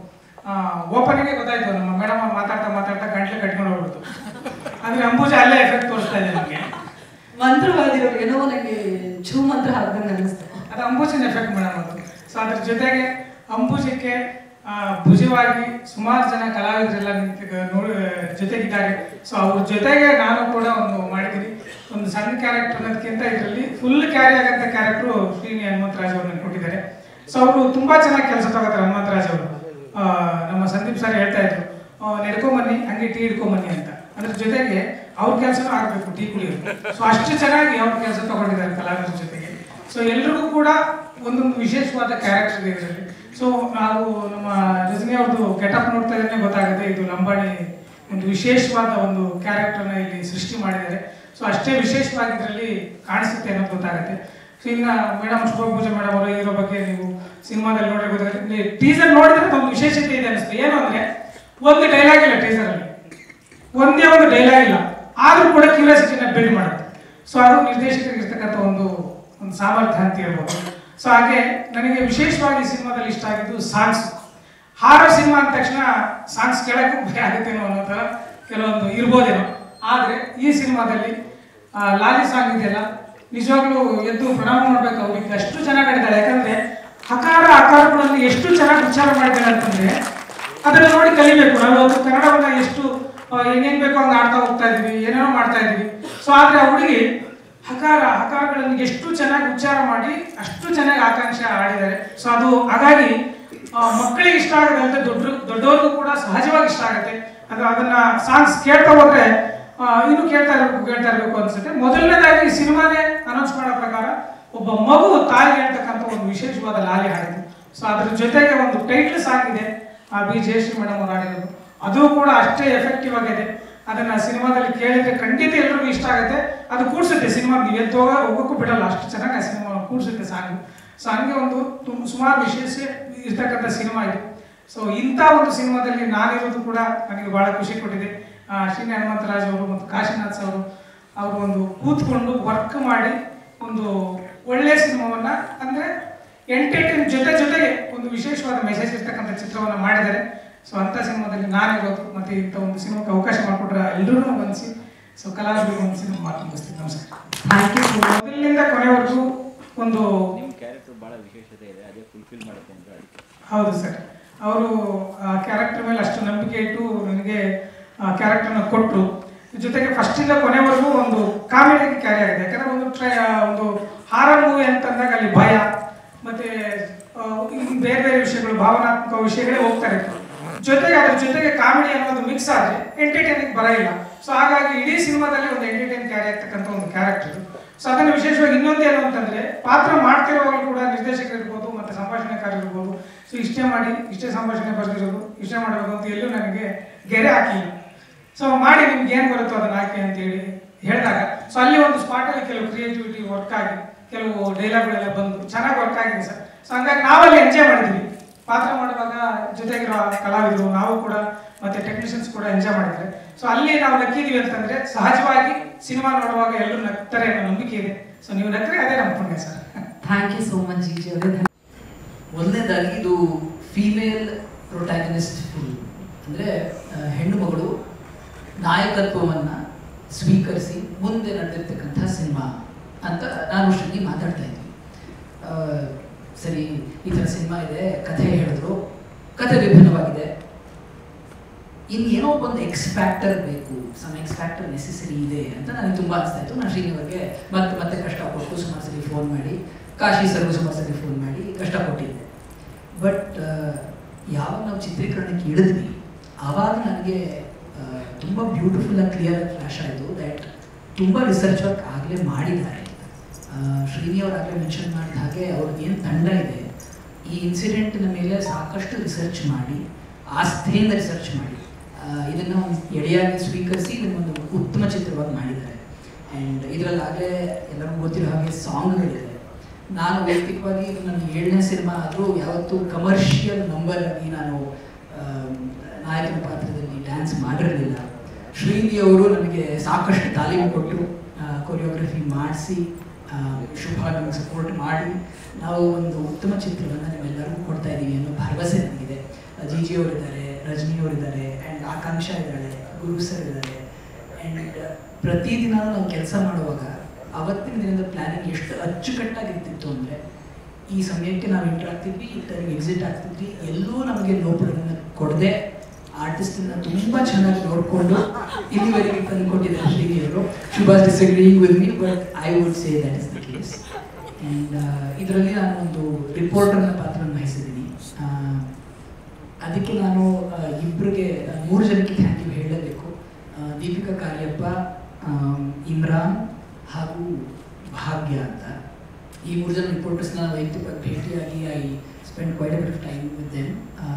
ಓಪನಿಗೆ ಗೊತ್ತಾಯ್ತು ನಮ್ಮ ಮೇಡಮ್ ಅವ್ರು ಮಾತಾಡ್ತಾ ಮಾತಾಡ್ತಾ ಗಂಟ್ಲು ಕಟ್ಕೊಂಡು ಹೋಗ್ಬಿಡ್ತು ಅಂದ್ರೆ ಅಂಬೂಜ ಅಲ್ಲೇ ಎಫೆಕ್ಟ್ ತೋರಿಸ್ತಾ ಇದೆ ನಮಗೆ ಮಂತ್ರವಾದಿಗಳು ಏನೋ ನನಗೆ ಛೂ ಮಂತ್ರ ಹಾಕ್ದಂಗೆ ಅನಿಸ್ತು ಅದು ಅಂಬೂಜಿನ ಎಫೆಕ್ಟ್ ಮೇಡಮ್ ಅದು ಸೊ ಅದ್ರ ಜೊತೆಗೆ ಅಂಬೂಜಕ್ಕೆ ಆ, ಭುಜವಾಗಿ ಸುಮಾರು ಜನ ಕಲಾವಿದರೆಲ್ಲ ನಿಂತು ನೋಡಿ ಜೊತೆಗಿದ್ದಾರೆ ಸೊ ಅವ್ರ ಜೊತೆಗೆ ನಾನು ಕೂಡ ಒಂದು ಮಾಡಿದ್ದೀನಿ ಒಂದು ಸಣ್ಣ ಕ್ಯಾರೆಕ್ಟರ್ ಅನ್ನೋದಕ್ಕಿಂತ ಇದರಲ್ಲಿ ಫುಲ್ ಕ್ಯಾರಿ ಆಗಂತ ಕ್ಯಾರೆಕ್ಟರ್ ಶ್ರೀನಿ ಹನುಮಂತರಾಜ್ ಅವ್ರು ನನಗೆ ಕೊಟ್ಟಿದ್ದಾರೆ ಸೊ ಅವರು ತುಂಬಾ ಚೆನ್ನಾಗಿ ಕೆಲಸ ತಗೋತಾರೆ ಹನುಮಂತರಾಜ್ ಅವರು ಆ, ನಮ್ಮ ಸಂದೀಪ್ ಸರ್ ಹೇಳ್ತಾ ಇದ್ರು ಆ, ನಡ್ಕೊಂಬನ್ನಿ ಹಂಗೆ ಟೀ ಹಿಡ್ಕೊಂಬನ್ನಿ ಅಂತ ಅದ್ರ ಜೊತೆಗೆ ಅವ್ರ ಕೆಲಸನೂ ಆಗಬೇಕು ಟೀ ಕುಡಿಯೋದು ಸೊ ಅಷ್ಟು ಚೆನ್ನಾಗಿ ಅವ್ರ ಕೆಲಸ ತಗೊಂಡಿದ್ದಾರೆ ಕಲಾವಿದರ ಜೊತೆಗೆ ಸೊ ಎಲ್ರಿಗೂ ಕೂಡ ಒಂದೊಂದು ವಿಶೇಷವಾದ ಕ್ಯಾರೆಕ್ಟರ್ ಇದೆ ಇದರಲ್ಲಿ ಸೊ ನಾವು ನಮ್ಮ ರಜನಿ ಅವ್ರದ್ದು ಗೆಟಪ್ ನೋಡ್ತಾ ಇದ್ರೆ ಗೊತ್ತಾಗುತ್ತೆ ಇದು ಲಂಬಾಣಿ ಒಂದು ವಿಶೇಷವಾದ ಒಂದು ಕ್ಯಾರೆಕ್ಟರ್ನ ಇಲ್ಲಿ ಸೃಷ್ಟಿ ಮಾಡಿದ್ದಾರೆ ಸೊ ಅಷ್ಟೇ ವಿಶೇಷವಾಗಿ ಇದರಲ್ಲಿ ಕಾಣಿಸುತ್ತೆ ಅನ್ನೋದು ಗೊತ್ತಾಗುತ್ತೆ ಸೊ ಇನ್ನು ಮೇಡಮ್ ಶುಭಪೂಜೆ ಮೇಡಮ್ ಅವರ ಇರೋ ಬಗ್ಗೆ ನೀವು ಸಿನಿಮಾದಲ್ಲಿ ನೋಡಿದ್ರೆ ಗೊತ್ತಾಗುತ್ತೆ ಟೀಸರ್ ನೋಡಿದ್ರೆ ಒಂದು ವಿಶೇಷತೆ ಇದೆ ಅನಿಸ್ತು ಏನು ಅಂದ್ರೆ ಒಂದು ಡೈಲಾಗ್ ಇಲ್ಲ ಟೀಸರ್ ಅಲ್ಲಿ ಒಂದೇ ಒಂದು ಡೈಲಾಗ್ ಇಲ್ಲ ಆದ್ರೂ ಕೂಡ ಕ್ಯೂರಿಯಾಸಿಟಿನ ಬಿಲ್ಡ್ ಮಾಡುತ್ತೆ ಸೊ ಅದು ನಿರ್ದೇಶಕರಿಗೆ ಇರ್ತಕ್ಕಂಥ ಒಂದು ಒಂದು ಸಾಮರ್ಥ್ಯ ಅಂತ ಹೇಳ್ಬೋದು ಸೊ ಹಾಗೆ ನನಗೆ ವಿಶೇಷವಾಗಿ ಸಿನಿಮಾದಲ್ಲಿ ಇಷ್ಟ ಆಗಿದ್ದು ಸಾಂಗ್ಸ್ ಹಾರರ್ ಸಿನಿಮಾ ಅಂದ ತಕ್ಷಣ ಸಾಂಗ್ಸ್ ಕೇಳಕ್ಕೂ ಭಯ ಆಗುತ್ತೇನೋ ಅನ್ನೋ ಥರ ಕೆಲವೊಂದು ಇರ್ಬೋದೇನೋ ಆದರೆ ಈ ಸಿನಿಮಾದಲ್ಲಿ ಆ, ಲಾಲಿ ಸಾಂಗ್ ಇದೆಯಲ್ಲ ನಿಜವಾಗ್ಲೂ ಎದ್ದು ಪ್ರಣಾಮ ಮಾಡ್ಬೇಕು ಅವ್ರಿಗೆ ಅಷ್ಟು ಚೆನ್ನಾಗಿ ಆಡಿದ್ದಾಳೆ ಯಾಕಂದ್ರೆ ಹಕಾರ ಆಕಾರಗಳನ್ನು ಎಷ್ಟು ಚೆನ್ನಾಗಿ ಉಚ್ಚಾರ ಮಾಡಿದ್ದಾಳೆ ಅಂತಂದ್ರೆ ಅದನ್ನ ನೋಡಿ ಕಲಿಬೇಕು ನಾವು ಇವತ್ತು ಕನ್ನಡವನ್ನ ಎಷ್ಟು ಆ, ಹೆಂಗೆಂಗ್ ಬೇಕೋ ಹಂಗೆ ಆಡ್ತಾ ಹೋಗ್ತಾ ಇದೀವಿ ಏನೇನೋ ಮಾಡ್ತಾ ಇದೀವಿ ಸೊ ಆದ್ರೆ ಆ ಹುಡುಗಿ ಹಕಾರ ಹಕಾರಗಳನ್ನು ಎಷ್ಟು ಚೆನ್ನಾಗಿ ಉಚ್ಚಾರ ಮಾಡಿ ಅಷ್ಟು ಚೆನ್ನಾಗಿ ಆಕಾಂಕ್ಷೆ ಆಡಿದ್ದಾರೆ ಸೊ ಅದು ಹಾಗಾಗಿ ಆ, ಮಕ್ಕಳಿಗೆ ಇಷ್ಟ ಆಗುತ್ತೆ ಅಂತ ದೊಡ್ಡ ದೊಡ್ಡವ್ರಿಗೂ ಕೂಡ ಸಹಜವಾಗಿ ಇಷ್ಟ ಆಗುತ್ತೆ ಅದು ಅದನ್ನ ಸಾಂಗ್ಸ್ ಕೇಳ್ತಾ ಹೋದ್ರೆ ಆ, ಇನ್ನು ಕೇಳ್ತಾ ಇರ್ಬೇಕು ಕೇಳ್ತಾ ಇರ್ಬೇಕು ಅನ್ಸುತ್ತೆ ಮೊದಲನೇದಾಗಿ ಸಿನಿಮಾನೇ ಅನೌನ್ಸ್ ಮಾಡೋ ಪ್ರಕಾರ ಒಬ್ಬ ಮಗು ತಾಯಿ ಹೇಳ್ತಕ್ಕಂಥ ಒಂದು ವಿಶೇಷವಾದ ಲಾಲಿ ಹಾಡಿದ್ದು ಸೊ ಅದ್ರ ಜೊತೆಗೆ ಒಂದು ಟೈಟ್ಲ್ ಸಾಂಗ್ ಇದೆ ಆ ಬಿ ಜಯಶ್ರೀ ಮೇಡಮ್ ಅವ್ರು ಹಾಡಿರೋದು ಅದು ಕೂಡ ಅಷ್ಟೇ ಎಫೆಕ್ಟಿವ್ ಆಗಿದೆ ಅದನ್ನ ಸಿನಿಮಾದಲ್ಲಿ ಕೇಳಿದ್ರೆ ಖಂಡಿತ ಎಲ್ರಿಗೂ ಇಷ್ಟ ಆಗುತ್ತೆ ಅದು ಕೂಡ್ಸುತ್ತೆ ಸಿನಿಮಾ ನೀವು ಎದ್ದು ಹೋಗ ಹೋಗೋಕ್ಕೂ ಬಿಡಲ್ಲ ಅಷ್ಟು ಚೆನ್ನಾಗಿ ಆ ಸಿನಿಮಾ ಕೂಡ್ಸುತ್ತೆ ಸಾಂಗ್ ಸೊ ಹಂಗೆ ಒಂದು ತುಂ ಸುಮಾರು ವಿಶೇಷ ಇರ್ತಕ್ಕಂಥ ಸಿನಿಮಾ ಇದು ಸೊ ಇಂಥ ಒಂದು ಸಿನಿಮಾದಲ್ಲಿ ನಾನಿರೋದು ಕೂಡ ನನಗೆ ಬಹಳ ಖುಷಿ ಕೊಟ್ಟಿದೆ ಆ, ಶ್ರೀನಿ ಹನುಮಂತರಾಜ್ ಅವರು ಮತ್ತು ಕಾಶಿನಾಥ್ ಅವರು ಅವರು ಒಂದು ಕೂತ್ಕೊಂಡು ವರ್ಕ್ ಮಾಡಿ ಒಂದು ಒಳ್ಳೆಯ ಸಿನಿಮಾವನ್ನ ಅಂದ್ರೆ ಎಂಟರ್ಟೈನ್ ಜೊತೆ ಜೊತೆಗೆ ಒಂದು ವಿಶೇಷವಾದ ಮೆಸೇಜ್ ಇರ್ತಕ್ಕಂಥ ಚಿತ್ರವನ್ನ ಮಾಡಿದ್ದಾರೆ ಸೊ ಅಂತ ಸಿನಿಮಾದಲ್ಲಿ ನಾನಿರೋದು ಮತ್ತೆ ಇಂಥ ಒಂದು ಸಿನಿಮಾಕ್ಕೆ ಅವಕಾಶ ಮಾಡಿಕೊಟ್ರೆ ಎಲ್ಲರೂ ಮನಸ್ಸಿ ಸೊ ಕಲಾವಿದರಿಗೆ ಒಂದು ಸಿನಿಮಾ ಮಾತು ಮುಗಿಸ್ತೀನಿ ನಮಸ್ಕಾರ ಥ್ಯಾಂಕ್ ಯು ಸೊ ಮಚ್ ಮೊದಲಿನಿಂದ ಕೊನೆವರೆಗೂ ಒಂದು ಕ್ಯಾರೆಕ್ಟರ್ ಬಹಳ ವಿಶೇಷತೆ ಇದೆ ಅದೇ ಫುಲ್ಫಿಲ್ ಮಾಡುತ್ತೆ ಅಂತ ಅದಕ್ಕೆ ಹೌದು ಸರ್ ಅವರು ಆ ಕ್ಯಾರೆಕ್ಟರ್ ಮೇಲೆ ಅಷ್ಟು ನಂಬಿಕೆ ಇಟ್ಟು ನನಗೆ ಆ ಕ್ಯಾರೆಕ್ಟರ್ನ ಕೊಟ್ಟರು ಜೊತೆಗೆ ಫಸ್ಟಿಂದ ಕೊನೆವರೆಗೂ ಒಂದು ಕಾಮಿಡಿ ಕ್ಯಾರಿ ಆಗಿದೆ ಯಾಕಂದ್ರೆ ಒಂದು ಟ್ರೈ ಒಂದು ಹಾರರ್ ಮೂವಿ ಅಂತಂದಾಗ ಅಲ್ಲಿ ಭಯ ಮತ್ತೆ ಆ, ಇನ್ನು ಬೇರೆ ಬೇರೆ ವಿಷಯಗಳು ಭಾವನಾತ್ಮಕ ವಿಷಯಗಳೇ ಹೋಗ್ತಾ ಇತ್ತು ಜೊತೆಗೆ ಅದ್ರ ಜೊತೆಗೆ ಕಾಮಿಡಿ ಅನ್ನೋದು ಮಿಕ್ಸ್ ಆದ್ರೆ ಎಂಟರ್ಟೈನಿಂಗ್ ಬರೋಲ್ಲ ಸೊ ಹಾಗಾಗಿ ಇಡೀ ಸಿನಿಮಾದಲ್ಲಿ ಒಂದು ಎಂಟರ್ಟೈನ್ ಕ್ಯಾರಿ ಆಗ್ತಕ್ಕಂಥ ಒಂದು ಕ್ಯಾರೆಕ್ಟರ್ ಸೊ ಅದನ್ನು ವಿಶೇಷವಾಗಿ ಇನ್ನೊಂದು ಏನು ಅಂತಂದ್ರೆ ಪಾತ್ರ ಮಾಡ್ತಿರುವಾಗಲೂ ಕೂಡ ನಿರ್ದೇಶಕರು ಇರ್ಬೋದು ಮತ್ತೆ ಸಂಭಾಷಣೆಕಾರ ಇರ್ಬೋದು ಸೊ ಇಷ್ಟೇ ಮಾಡಿ ಇಷ್ಟೇ ಸಂಭಾಷಣೆ ಬರ್ದಿರೋದು ಇಷ್ಟೇ ಮಾಡಬೇಕು ಅಂತ ಎಲ್ಲೂ ನನಗೆ ಗೆರೆ ಹಾಕಿಲ್ಲ ಸೊ ಮಾಡಿ ನಿಮ್ಗೆ ಏನು ಬರುತ್ತೋ ಅದನ್ನ ಹಾಕಿ ಅಂತೇಳಿ ಹೇಳಿದಾಗ ಸೊ ಅಲ್ಲಿ ಒಂದು ಸ್ಪಾಟಲ್ಲಿ ಕೆಲವು ಕ್ರಿಯೇಟಿವಿಟಿ ವರ್ಕ್ ಆಗಿ ಕೆಲವು ಡೈಲಾಗ್ಗಳೆಲ್ಲ ಬಂದು ಚೆನ್ನಾಗಿ ವರ್ಕ್ ಆಗಿದೆ ಸರ್ ಸೊ ಹಂಗಾಗಿ ನಾವಲ್ಲಿ ಎಂಜಾಯ್ ಮಾಡಿದ್ವಿ ಪಾತ್ರ ಮಾಡುವಾಗ ಜೊತೆಗಿರೋ ಕಲಾವಿದರು ನಾವು ಕೂಡ ಮತ್ತೆ ಟೆಕ್ನಿಷಿಯನ್ಸ್ ಕೂಡ ಎಂಜಾಯ್ ಮಾಡಿದ್ದಾರೆ ಸೊ ಅಲ್ಲಿ ನಾವು ನಕ್ಕಿದೀವಿ ಅಂತಂದ್ರೆ ಸಹಜವಾಗಿ ಸಿನಿಮಾ ನೋಡುವಾಗ ಎಲ್ಲರೂ ನಗ್ತಾರೆ ಅನ್ನೋ ನಂಬಿಕೆ ಇದೆ ಸೊ ನೀವು ನಕ್ಕರೆ ಅದೇ ನಮ್ಮ ಪುಣ್ಯ sir thank you so much G ಅವರೇ ಒಂದನೇದಾಗಿ ಇದು ಫೀಮೇಲ್ ಪ್ರೊಟ್ಯಾಗನಿಸ್ಟ್ ಫಿಲ್ಮ್ ಅಂದರೆ ಹೆಣ್ಣು ಮಗಳು ನಾಯಕತ್ವವನ್ನು ಸ್ವೀಕರಿಸಿ ಮುಂದೆ ನಡೆದಿರ್ತಕ್ಕಂಥ ಸಿನಿಮಾ ಅಂತ ನಾನು ಶ್ರೀನಿ ಮಾತಾಡ್ತಾ ಇದ್ವಿ ಆ, ಸರಿ ಈ ಥರ ಸಿನಿಮಾ ಇದೆ ಕಥೆ ಹೇಳಿದ್ರು ಕಥೆ ವಿಭಿನ್ನವಾಗಿದೆ ಇನ್ನೇನೋ ಒಂದು ಎಕ್ಸ್ ಫ್ಯಾಕ್ಟರ್ ಬೇಕು ಸಮ್ ಎಕ್ಸ್ ಫ್ಯಾಕ್ಟರ್ ನೆಸೆಸರಿ ಇದೆ ಅಂತ ನನಗೆ ತುಂಬ ಅನಿಸ್ತಾ ಇತ್ತು ನಾನು ಶ್ರೀನಿವರ್ಗೆ ಮತ್ತೆ ಮತ್ತೆ ಕಷ್ಟಪಟ್ಟು ಸುಮಾರು ಸರಿ ಫೋನ್ ಮಾಡಿ ಕಾಶಿ ಸರ್ಗೂ ಸುಮಾರು ಸರಿ ಫೋನ್ ಮಾಡಿ ಕಷ್ಟಪಟ್ಟಿದ್ದೆ ಬಟ್ ಯಾವಾಗ ನಾವು ಚಿತ್ರೀಕರಣಕ್ಕೆ ಇಳಿದ್ವಿ ಆವಾಗ ನನಗೆ ತುಂಬ ಬ್ಯೂಟಿಫುಲ್ ಆಗಿ ಕ್ಲಿಯರ್ ಫ್ಲಾಶ್ ಆಯಿತು ದ್ಯಾಟ್ ತುಂಬ ರಿಸರ್ಚ್ ವರ್ಕ್ ಆಗಲೇ ಮಾಡಿದ್ದಾರೆ ಆ, ಶ್ರೀನಿ ಅವ್ರು ಆಗಲೇ ಮೆನ್ಷನ್ ಮಾಡಿದ ಹಾಗೆ ಅವ್ರದ್ದು ಏನು ತಂಡ ಇದೆ ಈ ಇನ್ಸಿಡೆಂಟ್ನ ಮೇಲೆ ಸಾಕಷ್ಟು ರಿಸರ್ಚ್ ಮಾಡಿ ಆಸ್ಥೆಯಿಂದ ರಿಸರ್ಚ್ ಮಾಡಿ ಆ, ಇದನ್ನ ಒಂದು ಎಡೆಯಾಗಿ ಸ್ವೀಕರಿಸಿ ಇದನ್ನೊಂದು ಉತ್ತಮ ಚಿತ್ರವಾಗಿ ಮಾಡಿದ್ದಾರೆ ಆ್ಯಂಡ್ ಇದರಲ್ಲಾಗಲೇ ಎಲ್ಲರಿಗೂ ಗೊತ್ತಿರೋ ಹಾಗೆ ಸಾಂಗ್ಗಳಿದೆ ನಾನು ವೈಯಕ್ತಿಕವಾಗಿ ಇದು ನನ್ನ ಏಳನೇ ಸಿನಿಮಾ ಆದರೂ ಯಾವತ್ತೂ ಕಮರ್ಷಿಯಲ್ ನಂಬರ್ ಆಗಿ ನಾನು ಆಮ್, ನಾಯಕನ ಪಾತ್ರದಲ್ಲಿ ಡ್ಯಾನ್ಸ್ ಮಾಡಿರಲಿಲ್ಲ ಶ್ರೀನಿ ಅವರು ನನಗೆ ಸಾಕಷ್ಟು ತಾಲೀಮು ಕೊಟ್ಟು ಕೊರಿಯೋಗ್ರಫಿ ಮಾಡಿಸಿ ಶುಭ ನಮಗೆ ಸಪೋರ್ಟ್ ಮಾಡಿ ನಾವು ಒಂದು ಉತ್ತಮ ಚಿತ್ರವನ್ನು ನಿಮ್ಮೆಲ್ಲರಿಗೂ ಕೊಡ್ತಾ ಇದ್ದೀವಿ ಅನ್ನೋ ಭರವಸೆ ನನಗಿದೆ ಜಿ ಜಿ ಅವರಿದ್ದಾರೆ ರಜನಿ ಅವರಿದ್ದಾರೆ ಆ್ಯಂಡ್ ಆಕಾಂಕ್ಷ ಇದ್ದಾಳೆ ಗುರು ಸರ್ ಇದ್ದಾರೆ ಆ್ಯಂಡ್ ಪ್ರತಿದಿನ ನಾವು ಕೆಲಸ ಮಾಡುವಾಗ ಅವತ್ತಿನ ದಿನದ ಪ್ಲಾನಿಂಗ್ ಎಷ್ಟು ಅಚ್ಚುಕಟ್ಟಾಗಿರ್ತಿತ್ತು ಅಂದರೆ ಈ ಸಮಯಕ್ಕೆ ನಾವು ಎಂಟರ್ ಆಗ್ತಿದ್ವಿ ಈ ಟೈಮ್ ಎಕ್ಸಿಟ್ ಆಗ್ತಿದ್ವಿ ಎಲ್ಲೂ ನಮಗೆ ಲೋಪಗಳನ್ನು ಕೊಡದೆ ಆರ್ಟಿಸ್ಟನ್ನ ತುಂಬ ಚೆನ್ನಾಗಿ ನೋಡಿಕೊಂಡು ಇಲ್ಲಿವರೆಗೆ ತಂದುಕೊಟ್ಟಿದ್ದಾರೆ ಶ್ರೀನಿಯವರು ಶುಭಾಸ್ disagreeing with me but I would say that is the case and ಇದರಲ್ಲಿ ನಾನು ಒಂದು ರಿಪೋರ್ಟರ್ನ ಪಾತ್ರವನ್ನು ವಹಿಸಿದ್ದೀನಿ ಆ, ಅದಕ್ಕೆ ನಾನು ಆ, ಇಬ್ರಿಗೆ ಆ, ಮೂರು ಜನಕ್ಕೆ ಥ್ಯಾಂಕ್ ಯು ಹೇಳಬೇಕು ಆ, ದೀಪಿಕಾ ಕಾರ್ಯಪ್ಪ ಆಮ್, ಇಮ್ರಾನ್ ಹಾಗೂ ಭಾಗ್ಯ ಅಂತ ಈ ಮೂರು ಜನ ರಿಪೋರ್ಟರ್ಸ್ನ ವೈಯಕ್ತಿಕವಾಗಿ ಭೇಟಿಯಾಗಿ I spend quite a bit of time with them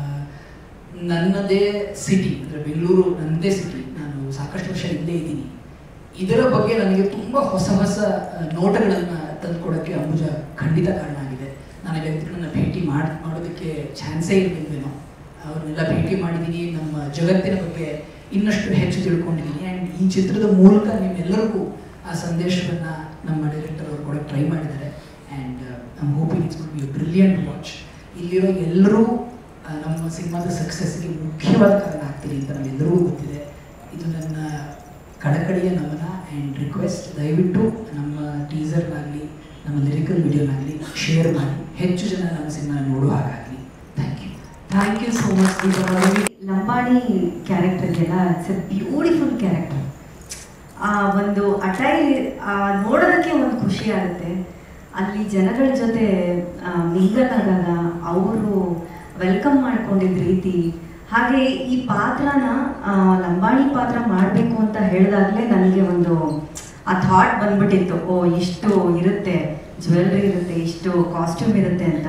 ನನ್ನದೇ ಸಿಟಿ ಅಂದರೆ ಬೆಂಗಳೂರು ನನ್ನದೇ ಸಿಟಿ ನಾನು ಸಾಕಷ್ಟು ವರ್ಷ ಇಲ್ಲೇ ಇದ್ದೀನಿ ಇದರ ಬಗ್ಗೆ ನನಗೆ ತುಂಬ ಹೊಸ ಹೊಸ ನೋಟಗಳನ್ನು ತಂದುಕೊಡೋಕ್ಕೆ ಅಂಬುಜ ಖಂಡಿತ ಕಾರಣ ಆಗಿದೆ ನಾನು ಈ ವ್ಯಕ್ತಿಗಳನ್ನ ಭೇಟಿ ಮಾಡಿ ಮಾಡೋದಕ್ಕೆ ಚಾನ್ಸೇ ಇರಲಿಲ್ವೇನೋ ಅವ್ರನ್ನೆಲ್ಲ ಭೇಟಿ ಮಾಡಿದ್ದೀನಿ ನಮ್ಮ ಜಗತ್ತಿನ ಬಗ್ಗೆ ಇನ್ನಷ್ಟು ಹೆಚ್ಚು ತಿಳ್ಕೊಂಡಿದ್ದೀನಿ ಆ್ಯಂಡ್ ಈ ಚಿತ್ರದ ಮೂಲಕ ನಿಮ್ಮೆಲ್ಲರಿಗೂ ಆ ಸಂದೇಶವನ್ನು ನಮ್ಮ ಡೈರೆಕ್ಟರ್ ಅವರು ಕೂಡ ಟ್ರೈ ಮಾಡಿದ್ದಾರೆ and I'm hoping it's good be brilliant watch ಇಲ್ಲಿರೋ ಎಲ್ಲರೂ ಆ, ನಮ್ಮ ಸಿನಿಮಾದ ಸಕ್ಸಸ್ಗೆ ಮುಖ್ಯವಾದ ಕಾರಣ ಆಗ್ತೀರಿ ಅಂತ ನಮ್ಮೆಲ್ಲರಿಗೂ ಗೊತ್ತಿದೆ ಇದು ನನ್ನ ಕಳಕಳಿಯ ನಮನ ಆ್ಯಂಡ್ ರಿಕ್ವೆಸ್ಟ್ ದಯವಿಟ್ಟು ನಮ್ಮ ಟೀಸರ್ನಾಗಲಿ ನಮ್ಮ ಲಿರಿಕಲ್ ವಿಡಿಯೋನಾಗಲಿ ಶೇರ್ ಮಾಡಿ ಹೆಚ್ಚು ಜನ ನಮ್ಮ ಸಿನಿಮಾ ನೋಡೋ ಹಾಗಾಗಲಿ thank you thank you so much Deepavali Lambani character ಇದೆಯಲ್ಲ ಇಟ್ಸ್ ಎ ಬ್ಯೂಟಿಫುಲ್ ಕ್ಯಾರೆಕ್ಟರ್ ಆ ಒಂದು ಅಟೈರ್ ನೋಡೋದಕ್ಕೆ ಒಂದು ಖುಷಿ ಆಗುತ್ತೆ ಅಲ್ಲಿ ಜನಗಳ ಜೊತೆ ಮಿಂಗಲ್ ಆದಾಗ ಅವರು ವೆಲ್ಕಮ್ ಮಾಡ್ಕೊಂಡಿದ್ದ ರೀತಿ ಹಾಗೆ ಈ ಪಾತ್ರನ ಆ, ಲಂಬಾಣಿ ಪಾತ್ರ ಮಾಡಬೇಕು ಅಂತ ಹೇಳಿದಾಗಲೇ ನನಗೆ ಒಂದು ಆ ಥಾಟ್ ಬಂದ್ಬಿಟ್ಟಿತ್ತು ಓ ಇಷ್ಟು ಇರುತ್ತೆ ಜ್ಯುವೆಲ್ರಿ ಇರುತ್ತೆ ಇಷ್ಟು ಕಾಸ್ಟ್ಯೂಮ್ ಇರುತ್ತೆ ಅಂತ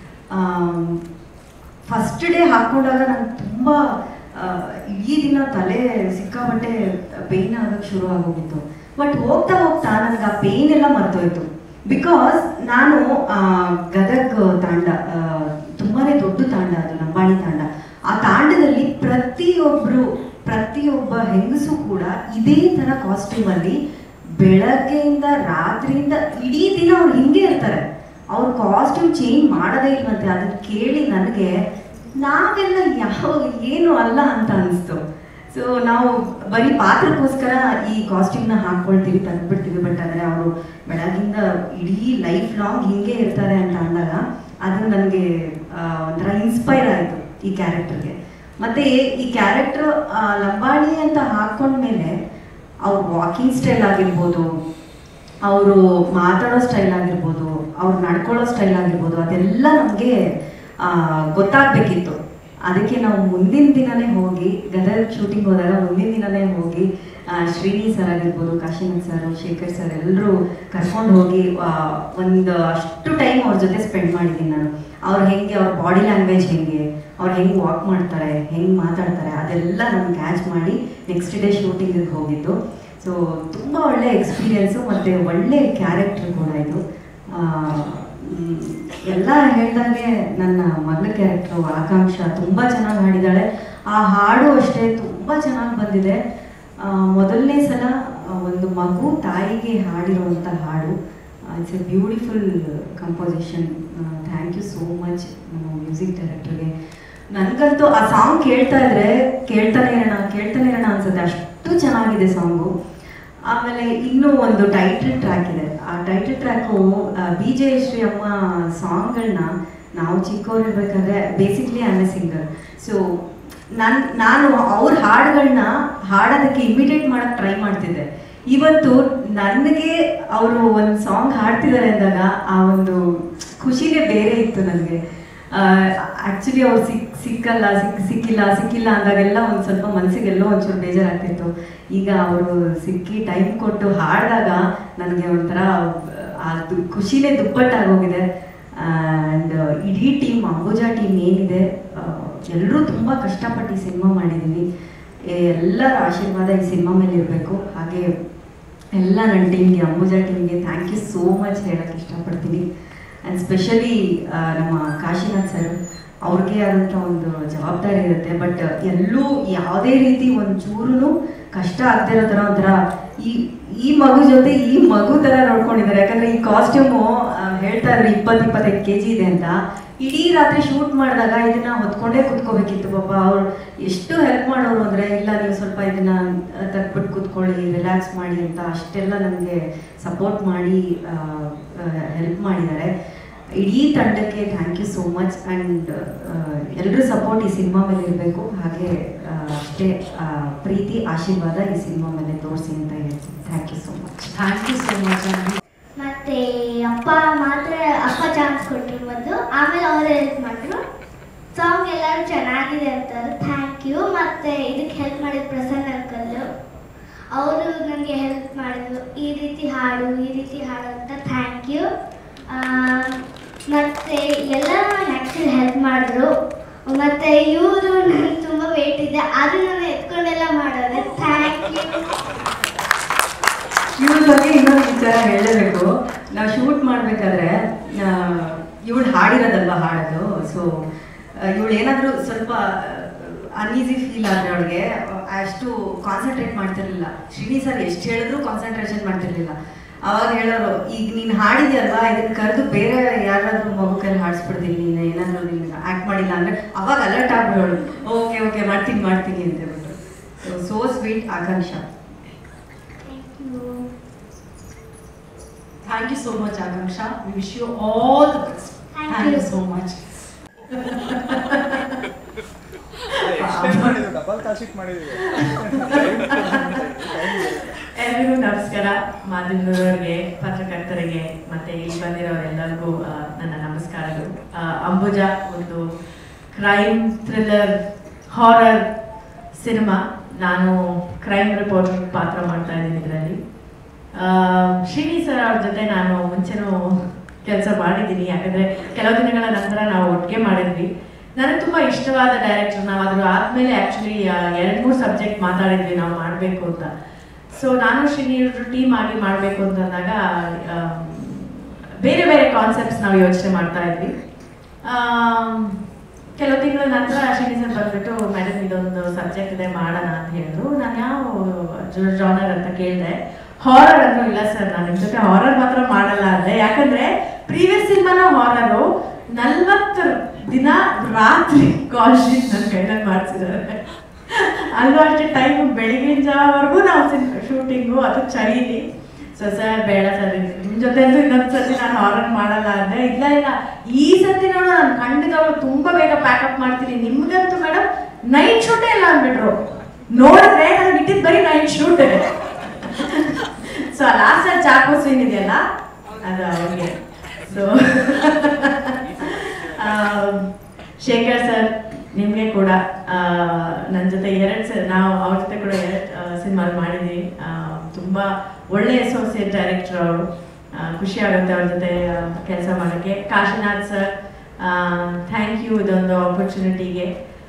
ಫಸ್ಟ್ ಡೇ ಹಾಕೊಂಡಾಗ ನಂಗೆ ತುಂಬ ಇಡೀ ದಿನ ತಲೆ ಸಿಕ್ಕಾಪಟ್ಟೆ ಪೇಯ್ನ್ ಆಗಕ್ಕೆ ಶುರು ಆಗೋಗಿತ್ತು ಬಟ್ ಹೋಗ್ತಾ ಹೋಗ್ತಾ ನನಗೆ ಆ ಪೇಯ್ನ್ ಎಲ್ಲ ಮರ್ತೋಯ್ತು ಬಿಕಾಸ್ ನಾನು ಆ, ಗದಗ್ ತಾಂಡ ಆ, ತುಂಬಾನೇ ದೊಡ್ಡ ತಾಂಡ ಅದು ಲಂಬಾಣಿ ತಾಂಡ ಆ ತಾಂಡದಲ್ಲಿ ಪ್ರತಿಯೊಬ್ರು ಪ್ರತಿಯೊಬ್ಬ ಹೆಂಗಸು ಕೂಡ ಇದೇ ತರ ಕಾಸ್ಟ್ಯೂಮ್ ಅಲ್ಲಿ ಬೆಳಗ್ಗೆಯಿಂದ ರಾತ್ರಿಯಿಂದ ಇಡೀ ದಿನ ಅವ್ರು ಹಿಂಗೆ ಇರ್ತಾರೆ ಅವ್ರ ಕಾಸ್ಟ್ಯೂಮ್ ಚೇಂಜ್ ಮಾಡೋದೇ ಇಲ್ವಂತೆ ಅದನ್ನ ಕೇಳಿ ನನಗೆ ನಾವೆಲ್ಲ ಯಾವ ಏನು ಅಲ್ಲ ಅಂತ ಅನಿಸ್ತು ಸೊ ನಾವು ಬರೀ ಪಾತ್ರಕ್ಕೋಸ್ಕರ ಈ ಕಾಸ್ಟ್ಯೂಮ್ನ ಹಾಕ್ಕೊಳ್ತೀವಿ ತಂದ್ಬಿಡ್ತೀವಿ ಬಟ್ ಅಂದರೆ ಅವರು ಬೆಳಗಿಂದ ಇಡೀ ಲೈಫ್ ಲಾಂಗ್ ಹಿಂಗೆ ಇರ್ತಾರೆ ಅಂತ ಅಂದಾಗ ಅದು ನನಗೆ ಒಂಥರ ಇನ್ಸ್ಪೈರ್ ಆಯಿತು ಈ ಕ್ಯಾರೆಕ್ಟರ್ಗೆ ಮತ್ತೆ ಈ ಕ್ಯಾರೆಕ್ಟರ್ ಲಂಬಾಣಿ ಅಂತ ಹಾಕೊಂಡ್ಮೇಲೆ ಅವ್ರ ವಾಕಿಂಗ್ ಸ್ಟೈಲ್ ಆಗಿರ್ಬೋದು ಅವರು ಮಾತಾಡೋ ಸ್ಟೈಲ್ ಆಗಿರ್ಬೋದು ಅವ್ರು ನಡ್ಕೊಳ್ಳೋ ಸ್ಟೈಲ್ ಆಗಿರ್ಬೋದು ಅದೆಲ್ಲ ನಮಗೆ ಗೊತ್ತಾಗಬೇಕಿತ್ತು ಅದಕ್ಕೆ ನಾವು ಮುಂದಿನ ದಿನನೇ ಹೋಗಿ ಗದಗ ಶೂಟಿಂಗ್ ಹೋದಾಗ ಮುಂದಿನ ದಿನನೇ ಹೋಗಿ ಆ, ಶ್ರೀನಿ ಸರ್ ಆಗಿರ್ಬೋದು ಕಾಶಿನಾಥ್ ಸರ್ ಶೇಖರ್ ಸರ್ ಎಲ್ಲರೂ ಕರ್ಕೊಂಡು ಹೋಗಿ ಆ, ಒಂದು ಅಷ್ಟು ಟೈಮ್ ಅವ್ರ ಜೊತೆ ಸ್ಪೆಂಡ್ ಮಾಡಿದ್ದೀನಿ ನಾನು ಅವ್ರು ಹೆಂಗೆ ಅವ್ರ ಬಾಡಿ ಲ್ಯಾಂಗ್ವೇಜ್ ಹೆಂಗೆ ಅವ್ರು ಹೆಂಗೆ ವಾಕ್ ಮಾಡ್ತಾರೆ ಹೆಂಗೆ ಮಾತಾಡ್ತಾರೆ ಅದೆಲ್ಲ ನಾನು ಕ್ಯಾಚ್ ಮಾಡಿ ನೆಕ್ಸ್ಟ್ ಡೇ ಶೂಟಿಂಗಿಗೆ ಹೋಗಿದ್ದು ಸೊ ತುಂಬ ಒಳ್ಳೆ ಎಕ್ಸ್ಪೀರಿಯನ್ಸು ಮತ್ತು ಒಳ್ಳೆ ಕ್ಯಾರೆಕ್ಟರ್ ಕೂಡ ಇದು ಆ, ಮ್, ಎಲ್ಲ ಹೇಳ್ದಂಗೆ ನನ್ನ ಮಗಳ ಕ್ಯಾರೆಕ್ಟ್ರು ಆಕಾಂಕ್ಷ ತುಂಬ ಚೆನ್ನಾಗಿ ಹಾಡಿದ್ದಾಳೆ ಆ ಹಾಡು ಅಷ್ಟೇ ತುಂಬ ಚೆನ್ನಾಗಿ ಬಂದಿದೆ ಆ, ಮೊದಲನೇ ಸಲ ಆ, ಒಂದು ಮಗು ತಾಯಿಗೆ ಹಾಡಿರುವಂಥ ಹಾಡು it's a beautiful composition thank you so much ನಮ್ಮ ಮ್ಯೂಸಿಕ್ ಡೈರೆಕ್ಟರ್ಗೆ ನನಗಂತೂ ಆ ಸಾಂಗ್ ಕೇಳ್ತಾ ಇದ್ರೆ ಕೇಳ್ತಾನೆ ಇರೋಣ ಕೇಳ್ತಾನೆ ಇರೋಣ ಅನ್ಸುತ್ತೆ ಅಷ್ಟು ಚೆನ್ನಾಗಿದೆ ಸಾಂಗು ಆಮೇಲೆ ಇನ್ನೂ ಒಂದು ಟೈಟಲ್ ಟ್ರ್ಯಾಕ್ ಇದೆ ಆ ಟೈಟಲ್ ಟ್ರ್ಯಾಕು ಬಿ ಜಯಶ್ರೀ ಅಮ್ಮ ಸಾಂಗ್ಗಳನ್ನ ನಾವು ಚಿಕ್ಕವರಿರ್ಬೇಕಾದ್ರೆ basically am a singer so ನನ್ ನಾನು ಅವ್ರ ಹಾಡುಗಳನ್ನ ಹಾಡೋದಕ್ಕೆ ಇಮಿಟೇಟ್ ಮಾಡಕ್ ಟ್ರೈ ಮಾಡ್ತಿದ್ದೆ ಇವತ್ತು ನನಗೆ ಅವರು ಒಂದು ಸಾಂಗ್ ಹಾಡ್ತಿದ್ದಾರೆ ಅಂದಾಗ ಆ ಒಂದು ಖುಷಿಗೆ ಬೇರೆ ಇತ್ತು ನನಗೆ ಆ್ಯಕ್ಚುಲಿ ಅವ್ರು ಸಿಕ್ ಸಿಕ್ಕಲ್ಲ ಸಿಕ್ ಸಿಕ್ಕಿಲ್ಲ ಸಿಕ್ಕಿಲ್ಲ ಅಂದಾಗೆಲ್ಲ ಒಂದು ಸ್ವಲ್ಪ ಮನಸ್ಸಿಗೆಲ್ಲೋ ಒಂಚೂರು ಬೇಜಾರಾಗ್ತಿತ್ತು ಈಗ ಅವರು ಸಿಕ್ಕಿ ಟೈಮ್ ಕೊಟ್ಟು ಹಾಡಿದಾಗ ನನಗೆ ಒಂಥರ ಆ ದು- ಖುಷಿನೇ ದುಪ್ಪಟ್ಟಾಗೋಗಿದೆ ಆ್ಯಂಡ್ ಇಡೀ ಟೀಮ್ ಅಂಬುಜಾ ಟೀಮ್ ಏನಿದೆ ಎಲ್ಲರೂ ತುಂಬ ಕಷ್ಟಪಟ್ಟು ಈ ಸಿನಿಮಾ ಮಾಡಿದ್ದೀವಿ ಎಲ್ಲರ ಆಶೀರ್ವಾದ ಈ ಸಿನಿಮಾ ಮೇಲೆ ಇರಬೇಕು ಹಾಗೆ ಎಲ್ಲ ನನ್ನ ಟೀಮ್ಗೆ ಅಂಬುಜಾ ಟೀಮ್ಗೆ ಥ್ಯಾಂಕ್ ಯು ಸೋ ಮಚ್ ಹೇಳಕ್ಕೆ ಇಷ್ಟಪಡ್ತೀನಿ ಆ್ಯಂಡ್ ಸ್ಪೆಷಲಿ ನಮ್ಮ ಕಾಶಿನಾಥ್ ಸರ್ ಅವ್ರಿಗೆ ಆದಂಥ ಒಂದು ಜವಾಬ್ದಾರಿ ಇರುತ್ತೆ ಬಟ್ ಎಲ್ಲೂ ಯಾವುದೇ ರೀತಿ ಒಂದು ಚೂರು ಕಷ್ಟ ಆಗದೆ ಇರೋ ಥರ ಒಂಥರ ಈ ಈ ಮಗು ಜೊತೆ ಈ ಮಗು ಥರ ನೋಡ್ಕೊಂಡಿದ್ದಾರೆ ಯಾಕಂದ್ರೆ ಈ ಕಾಸ್ಟ್ಯೂಮು ಹೇಳ್ತಾ ಇದ್ರು ಇಪ್ಪತ್ತು ಇಪ್ಪತ್ತೈದು ಕೆ ಜಿ ಇದೆ ಅಂತ ಇಡೀ ರಾತ್ರಿ ಶೂಟ್ ಮಾಡಿದಾಗ ಇದನ್ನ ಹೊತ್ಕೊಂಡೇ ಕುತ್ಕೋಬೇಕಿತ್ತು ಪಾಪ ಅವ್ರು ಎಷ್ಟು ಹೆಲ್ಪ್ ಮಾಡೋರು ಅಂದರೆ ಇಲ್ಲ ನೀವು ಸ್ವಲ್ಪ ಇದನ್ನ ತಗ್ಬಿಟ್ಟು ಕೂತ್ಕೊಳ್ಳಿ ರಿಲ್ಯಾಕ್ಸ್ ಮಾಡಿ ಅಂತ ಅಷ್ಟೆಲ್ಲ ನನಗೆ ಸಪೋರ್ಟ್ ಮಾಡಿ ಹೆಲ್ಪ್ ಮಾಡಿದ್ದಾರೆ ಇಡೀ ತಂಡಕ್ಕೆ thank you so much and ಎಲ್ಲರ ಸಪೋರ್ಟ್ ಈ ಸಿನಿಮಾ ಮೇಲೆ ಇರಬೇಕು ಹಾಗೆ ಆ, ಅಷ್ಟೇ ಆ, ಪ್ರೀತಿ ಆಶೀರ್ವಾದ ಈ ಸಿನಿಮಾ ಮೇಲೆ ತೋರಿಸಿ ಅಂತ ಹೇಳ್ತೀನಿ thank you so much thank you so much ಮತ್ತೆ ಅಪ್ಪ ಮಾತ್ರ ಅಪ್ಪ ಚಾನ್ಸ್ ಕೊಟ್ಟರು ಮೊದಲು ಆಮೇಲೆ ಅವರು ಹೆಲ್ಪ್ ಮಾಡಿದ್ರು ಸಾಂಗ್ ಎಲ್ಲರೂ ಚೆನ್ನಾಗಿದೆ ಅಂತಾರೆ ಥ್ಯಾಂಕ್ ಯು ಮತ್ತೆ ಇದಕ್ಕೆ ಹೆಲ್ಪ್ ಮಾಡಿದ ಪ್ರಸನ್ನ ಅಂಕಲ್ ಅವರು ನನಗೆ ಹೆಲ್ಪ್ ಮಾಡಿದ್ರು ಈ ರೀತಿ ಹಾಡು ಈ ರೀತಿ ಹಾಡು ಅಂತ ಥ್ಯಾಂಕ್ ಯು ಮತ್ತೆ ಎಲ್ಲರೂ ನನಗೆ ಆ್ಯಕ್ಚುಲಿ ಹೆಲ್ಪ್ ಮಾಡಿದ್ರು ಮತ್ತೆ ಇವರು ನನಗೆ ತುಂಬ ವೇಟ್ ಇದೆ ಅದು ನಾನು ಎತ್ಕೊಂಡೆಲ್ಲ ಮಾಡೋದೆ ಥ್ಯಾಂಕ್ ಯು ಇವ್ರ ಬಗ್ಗೆ ಇನ್ನೊಂದು ವಿಚಾರ ಹೇಳಲೇಬೇಕು ನಾವು ಶೂಟ್ ಮಾಡಬೇಕಾದ್ರೆ ಇವಳು ಹಾಡಿರೋದಲ್ವಾ ಹಾಡೋದು ಸೊ ಇವಳು ಏನಾದರೂ ಸ್ವಲ್ಪ ಅನ್ಈಸಿ ಫೀಲ್ ಆದರೆ ಅವಳಿಗೆ ಅಷ್ಟು ಕಾನ್ಸಂಟ್ರೇಟ್ ಮಾಡ್ತಿರ್ಲಿಲ್ಲ ಶ್ರೀನಿ ಸರ್ ಎಷ್ಟು ಹೇಳಿದ್ರು ಕಾನ್ಸಂಟ್ರೇಷನ್ ಮಾಡ್ತಿರ್ಲಿಲ್ಲ ಅವಾಗ ಹೇಳೋರು ಈಗ ನೀನು ಹಾಡಿದ್ಯಲ್ವಾ ಇದನ್ನ ಕರೆದು ಬೇರೆ ಯಾರಾದ್ರೂ ಮಗು ಕೈಲಿ ಹಾಡಿಸ್ಬಿಡ್ತೀನಿ ನೀನು ಏನಾದರೂ ನೀನು ಆ್ಯಕ್ಟ್ ಮಾಡಿಲ್ಲ ಅಂದರೆ ಅವಾಗ ಅಲರ್ಟ್ ಆಗ್ಬಿಡೋಳು ಓಕೆ ಓಕೆ ಮಾಡ್ತೀನಿ ಮಾಡ್ತೀನಿ ಅಂತ ಹೇಳ್ಬಿಟ್ಟು so so sweet Akanksha thank you so much Akanksha we wish you all the best Thank thank you you. So much double ಕಾಶಿಟ್ ಮಾಡಿದೀವಿ ಎಲ್ರಿಗೂ ನಮಸ್ಕಾರ ಮಾಧ್ಯಮದವರಿಗೆ ಪತ್ರಕರ್ತರಿಗೆ ಮತ್ತೆ ಇಲ್ಲಿ ಬಂದಿರೋರೆಲ್ಲರಿಗೂ ಆ, ನನ್ನ ನಮಸ್ಕಾರಗಳು ಆ, ಅಂಬುಜಾ ಒಂದು ಕ್ರೈಮ್ ಥ್ರಿಲ್ಲರ್ ಹಾರರ್ ಸಿನಿಮಾ ನಾನು ಕ್ರೈಮ್ ರಿಪೋರ್ಟರ್ ಪಾತ್ರ ಮಾಡ್ತಾ ಇದ್ದೀನಿ ಇದರಲ್ಲಿ ಶ್ರೀನಿ ಸರ್ ಅವ್ರ ಜೊತೆ ನಾನು ಮುಂಚೆನೂ ಕೆಲಸ ಮಾಡಿದ್ದೀನಿ ಯಾಕಂದ್ರೆ ಕೆಲವು ದಿನಗಳ ನಂತರ ನಾವು ಒಟ್ಟಿಗೆ ಮಾಡಿದ್ವಿ ನನಗೆ ತುಂಬ ಇಷ್ಟವಾದ ಡೈರೆಕ್ಟರ್ ನಾವು ಅದ್ರ ಆದಮೇಲೆ ಆ್ಯಕ್ಚುಲಿ ಎರಡು ಮೂರು ಸಬ್ಜೆಕ್ಟ್ ಮಾತಾಡಿದ್ವಿ ನಾವು ಮಾಡಬೇಕು ಅಂತ ಸೊ ನಾನು ಶ್ರೀನಿ ಟೀಮ್ ಆಗಿ ಮಾಡಬೇಕು ಅಂತಂದಾಗ ಆಮ್, ಬೇರೆ ಬೇರೆ ಕಾನ್ಸೆಪ್ಟ್ಸ್ ನಾವು ಯೋಚನೆ ಮಾಡ್ತಾ ಇದ್ವಿ ಆಮ್, ಕೆಲವು ತಿಂಗಳ ನಂತರ ಶ್ರೀನಿ ಸರ್ ಬಂದ್ಬಿಟ್ಟು ಮೇಡಮ್ ಇದೊಂದು ಸಬ್ಜೆಕ್ಟ್ ಇದೆ ಮಾಡೋಣ ಅಂತ ಹೇಳಿದ್ರು ನಾನು ಯಾವ ಜಾನರ್ ಅಂತ ಕೇಳಿದೆ ಹಾರರ್ ಅಂದ್ರೂ ಇಲ್ಲ ಸರ್ ನಾನು ನಿಮ್ಮ ಜೊತೆ ಹಾರರ್ ಮಾತ್ರ ಮಾಡಲ್ಲ ಅಂದೆ ಯಾಕಂದ್ರೆ ಪ್ರೀವಿಯಸ್ ಸಿನಿಮಾನ ಹಾರರು ನಲ್ವತ್ತು ದಿನ ರಾತ್ರಿ ಕಾಲ್ ಶೀಟ್ ನನ್ನ ಕೈನಲ್ಲಿ ಮಾಡಿಸಿದ್ದಾರೆ ಅಲ್ಲೂ ಅಷ್ಟೇ ಟೈಮ್ ಬೆಳಿಗಿನ ಜಾವವರೆಗೂ ನಾವು ಶೂಟಿಂಗು ಅದು ಚಳಿಲಿ ಸೊ ಸರ್ ಬೇಡ ಸರ್ ನಿಮ್ಮ ಜೊತೆ ಅಂತೂ ಇನ್ನೊಂದು ಸತಿ ನಾನು ಹಾರರ್ ಮಾಡಲ್ಲ ಅಂದ್ರೆ ಇಲ್ಲ ಇಲ್ಲ ಈ ಸತಿ ನೋಡು ನಾನು ಖಂಡಿತವಾಗ್ಲೂ ತುಂಬಾ ಬೇಗ ಪ್ಯಾಕಪ್ ಮಾಡ್ತೀನಿ ನಿಮ್ಗಂತೂ ಮೇಡಮ್ ನೈಟ್ ಶೂಟೇ ಇಲ್ಲ ಅಂದ್ಬಿಟ್ರು ನೋಡಿದ್ರೆ ನನಗೆ ಇಟ್ಟಿದ್ದು ಬರೀ ನೈಟ್ ಶೂಟ್ ಸೊ ಲಾಸ್ಟ್ ಅಲ್ಲಿ ಚಾಕು ಸೀನ್ ಇದೆಯಲ್ಲ ಅದು ಅವ್ರಿಗೆ ಸೊ ಶೇಖರ್ ಸರ್ ನಿಮಗೆ ಕೂಡ ನನ್ನ ಜೊತೆ ಎರಡು ಸರ್ ನಾವು ಅವ್ರ ಜೊತೆ ಕೂಡ ಎರಡು ಸಿನಿಮಾ ಮಾಡಿದ್ವಿ ಆ, ತುಂಬಾ ಒಳ್ಳೆ ಅಸೋಸಿಯೇಟ್ ಡೈರೆಕ್ಟರ್ ಅವರು ಖುಷಿ ಆಗುತ್ತೆ ಅವ್ರ ಜೊತೆ ಕೆಲಸ ಮಾಡೋಕ್ಕೆ ಕಾಶಿನಾಥ್ ಸರ್ ಥ್ಯಾಂಕ್ ಯು ಇದೊಂದು ಆಪರ್ಚುನಿಟಿಗೆ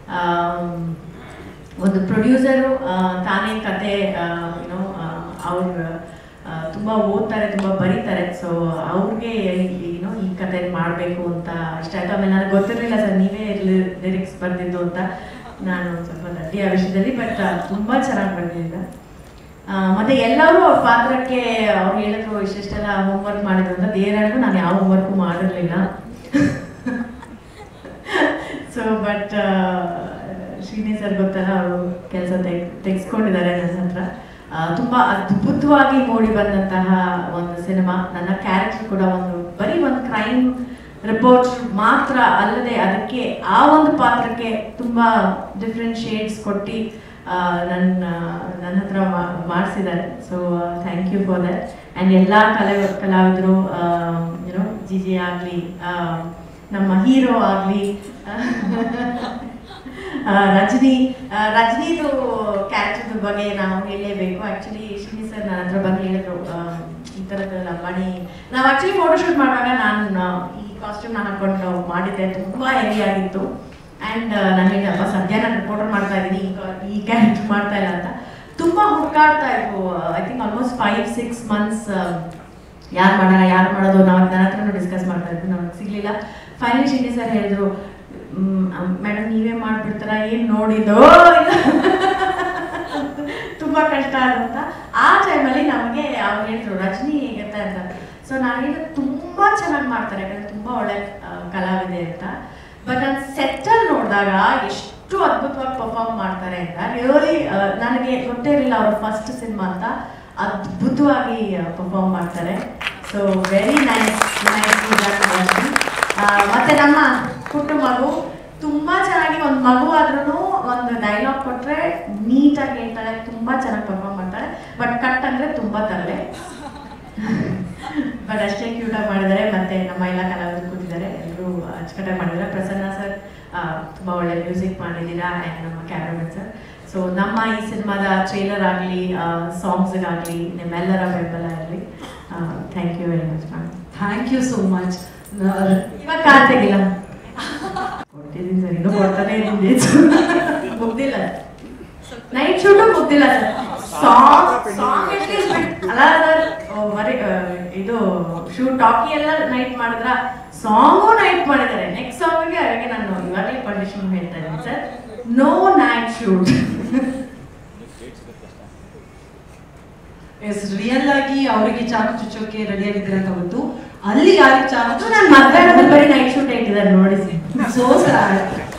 ಒಂದು ಪ್ರೊಡ್ಯೂಸರು ತಾನೇ ಕತೆ ಏನೋ ಅವ್ರು ತುಂಬ ಓದ್ತಾರೆ ತುಂಬ ಬರೀತಾರೆ ಸೊ ಅವ್ರಿಗೆ ಏನೋ ಈ ಕತೆ ಮಾಡಬೇಕು ಅಂತ ಇಷ್ಟ ಆಯ್ತು ಆಮೇಲೆ ನನಗೆ ಗೊತ್ತಿರಲಿಲ್ಲ ಸರ್ ನೀವೇ ಲಿರಿಕ್ಸ್ ಬರೆದಿದ್ದು ಅಂತ ನಾನು ಸ್ವಲ್ಪ ದಡ್ಡಿ ಆ ವಿಷಯದಲ್ಲಿ ಬಟ್ ತುಂಬ ಚೆನ್ನಾಗಿ ಬರೆದಿದ್ದ ಮತ್ತೆ ಎಲ್ಲರೂ ಅವ್ರ ಪಾತ್ರಕ್ಕೆ ಅವ್ರು ಹೇಳಿದ್ರು ಇಷ್ಟೆಷ್ಟೆಲ್ಲ ಹೋಮ್ವರ್ಕ್ ಮಾಡಿದ್ರು ಅಂತ ದೇವರಾಗೂ ನಾನು ಯಾವ ಹೋಮ್ವರ್ಕು ಮಾಡಿರಲಿಲ್ಲ ಸೊ ಬಟ್ ಶ್ರೀನಿ ಸರ್ ಗೊತ್ತಲ್ಲ ಅವರು ಕೆಲಸ ತೆಗ್ ತೆಗೆಸ್ಕೊಂಡಿದ್ದಾರೆ ನನ್ನ ಹತ್ರ ಆ, ತುಂಬಾ ಅದ್ಭುತವಾಗಿ ಮೂಡಿ ಬಂದಂತಹ ಒಂದು ಸಿನಿಮಾ ನನ್ನ ಕ್ಯಾರೆಕ್ಟರ್ ಕೂಡ ಒಂದು ಬರೀ ಒಂದು ಕ್ರೈಮ್ ರಿಪೋರ್ಟ್ ಮಾತ್ರ ಅಲ್ಲದೆ ಅದಕ್ಕೆ ಆ ಒಂದು ಪಾತ್ರಕ್ಕೆ ತುಂಬಾ ಡಿಫ್ರೆಂಟ್ ಶೇಡ್ಸ್ ಕೊಟ್ಟು ಆ, ನನ್ನ ನನ್ನ ಹತ್ರ ಮಾಡಿಸಿದ್ದಾರೆ so thank you for that and ಎಲ್ಲ ಕಲೆ ಕಲಾವಿದರು ಏನೋ ಜಿ ಜಿ ಆಗಲಿ ನಮ್ಮ ಹೀರೋ ಆಗಲಿ ರಜನಿ ಆ, ರಜನಿದು ಕ್ಯಾರೆಕ್ಟರ್ ಬಗ್ಗೆ ನಾವು ಹೇಳಲೇಬೇಕು ಆ್ಯಕ್ಚುಲಿ ಶ್ರೀನಿ ಸರ್ ನನ್ನ ಹತ್ರ ಬಂದು ಹೇಳಿದ್ರು ಆ, ಈ ಥರದ ಲಂಬಾಣಿ ನಾವು ಆ್ಯಕ್ಚುಲಿ ಫೋಟೋಶೂಟ್ ಮಾಡುವಾಗ ನಾನು ಈ ಕಾಸ್ಟ್ಯೂಮ್ ನಾನು ಹಾಕೊಂಡು ಮಾಡಿದ್ದೆ ತುಂಬ ಹೆವಿ ಆಗಿತ್ತು ಆ್ಯಂಡ್ ನಾನು ಹೇಳಿದಪ್ಪ ಸದ್ಯ ನಾನು ರಿಪೋರ್ಟರ್ ಮಾಡ್ತಾ ಇದ್ದೀನಿ ಈ ಕ- ಈ ಕ್ಯಾರೆಕ್ಟರ್ ಮಾಡ್ತಾ ಇಲ್ಲ ಅಂತ ತುಂಬ ಹುಡುಕಾಡ್ತಾ ಇದ್ವು I think almost five six months ಯಾರು ಮಾಡೋಣ ಯಾರು ಮಾಡೋದು ನಾವು ನನ್ನ ಹತ್ರನೂ ಡಿಸ್ಕಸ್ ಮಾಡ್ತಾ ಇದ್ವಿ ನಮ್ಗೆ ಸಿಗ್ಲಿಲ್ಲ ಫೈನಲಿ ಶಿಂಡಿ ಸರ್ ಹೇಳಿದ್ರು ಮೇಡಮ್ ನೀವೇ ಮಾಡ್ಬಿಡ್ತಾರ ಏನ್ ನೋಡಿದೋ ತುಂಬಾ ಕಷ್ಟ ಆದಂತ ಆ ಟೈಮಲ್ಲಿ ನಮಗೆ ಅವ್ರು ಹೇಳಿದ್ರು ರಜನಿ ಹೇಗತ್ತೆ ಅಂತ ಸೊ ನಾನು ಹೇಳಿದ್ರೆ ತುಂಬಾ ಚೆನ್ನಾಗಿ ಮಾಡ್ತಾರೆ ಯಾಕಂದ್ರೆ ತುಂಬಾ ಒಳ್ಳೆ ಆ, ಕಲಾವಿದೆ ಅಂತ ಬಟ್ ನಾನು ಸೆಟ್ಟಲ್ಲಿ ನೋಡಿದಾಗ ಎಷ್ಟು ಅದ್ಭುತವಾಗಿ ಪರ್ಫಾರ್ಮ್ ಮಾಡ್ತಾರೆ ಅಂತ ರಿಯಲಿ ನನಗೆ ಗೊತ್ತೇ ಇರಲಿಲ್ಲ ಅವ್ರ ಫಸ್ಟ್ ಸಿನಿಮಾ ಅಂತ ಅದ್ಭುತವಾಗಿ ಪರ್ಫಾರ್ಮ್ ಮಾಡ್ತಾರೆ ಸೊ ವೆರಿ ನೈಸ್ ನೈಸ್ ಮತ್ತೆ ನಮ್ಮ ಪುಟ್ಟ ಮಗು ತುಂಬಾ ಚೆನ್ನಾಗಿ ಒಂದು ಮಗು ಆದ್ರೂ ಒಂದು ಡೈಲಾಗ್ ಕೊಟ್ರೆ ನೀಟಾಗಿ ಹೇಳ್ತಾಳೆ ತುಂಬಾ ಚೆನ್ನಾಗಿ ಪರ್ಫಾರ್ಮ್ ಮಾಡ್ತಾಳೆ ಬಟ್ ಕಟ್ ಅಂದ್ರೆ ತುಂಬಾ ತರಲೆ ಬಟ್ ಅಷ್ಟೇ ಕ್ಯೂಟಾಗಿ ಮಾಡಿದ್ದಾರೆ ಮತ್ತೆ ನಮ್ಮ ಎಲ್ಲ ಕಲಾವಿದರು ಕೂತಿದ್ದಾರೆ ಎಲ್ಲರೂ ಅಚ್ಚುಕಟ್ಟಾಗಿ ಮಾಡಿದ್ದಾರೆ ಪ್ರಸನ್ನ ಸರ್ ತುಂಬಾ ಒಳ್ಳೆ ಮ್ಯೂಸಿಕ್ ಮಾಡಿದ್ದೀರಾ ಆ್ಯಂಡ್ ನಮ್ಮ ಕ್ಯಾಮ್ರಾಮನ್ ಸರ್ ಸೊ ನಮ್ಮ ಈ ಸಿನಿಮಾದ ಟ್ರೇಲರ್ ಆಗಲಿ ಸಾಂಗ್ಸ್ಗಾಗಲಿ ನಿಮ್ಮೆಲ್ಲರ ಬೆಂಬಲ ಇರಲಿ thank you very much ma'am thank you so much ಇವಾಗ ಕಾಲ್ ತೆಗಿಲ್ಲ ಕೊಟ್ಟಿದ್ದೀನಿ ಸರ್ ಇನ್ನೂ ಕೊಡ್ತಾನೆ ಇದ್ದೀನಿ ಮುಗ್ದಿಲ್ಲ ನೈಟ್ ಶೂಟು ಮುಗ್ದಿಲ್ಲ ಸರ್ ಸಾಂಗ್ ಸಾಂಗ್ ಅಟ್ಲೀಸ್ಟ್ ಅಲ್ಲ ಸರ್ ಬರೀ ಆ, ಇದು ಶೂಟ್ ಟಾಕಿ ಎಲ್ಲ ನೈಟ್ ಮಾಡಿದ್ರ ಸಾಂಗು ನೈಟ್ ಮಾಡಿದ್ದಾರೆ ನೆಕ್ಸ್ಟ್ ಸಾಂಗಿಗೆ ಹಾಗೆ ನಾನು ಇವಾಗಲೇ ಕಂಡೀಷನ್ ಹೇಳ್ತಾ ಇದ್ದೀನಿ sir no night shoot yes real ಆಗಿ ಅವರಿಗೆ ಚಾಕು ಚುಚ್ಚೋಕೆ ರೆಡಿ ಆಗಿದ್ರೆ ಅಂತ ಗೊತ್ತು ಅಲ್ಲಿ ಯಾರಿಗೆ ಚಾಕು ನಾನು ಮಧ್ಯಾಹ್ನದಲ್ಲಿ ಬರೀ ನೈಟ್ ಶೂಟ್ ಇಟ್ಟಿದ್ದಾರೆ ನೋಡಿ ಸೋ ಸ್ಯಾಡ್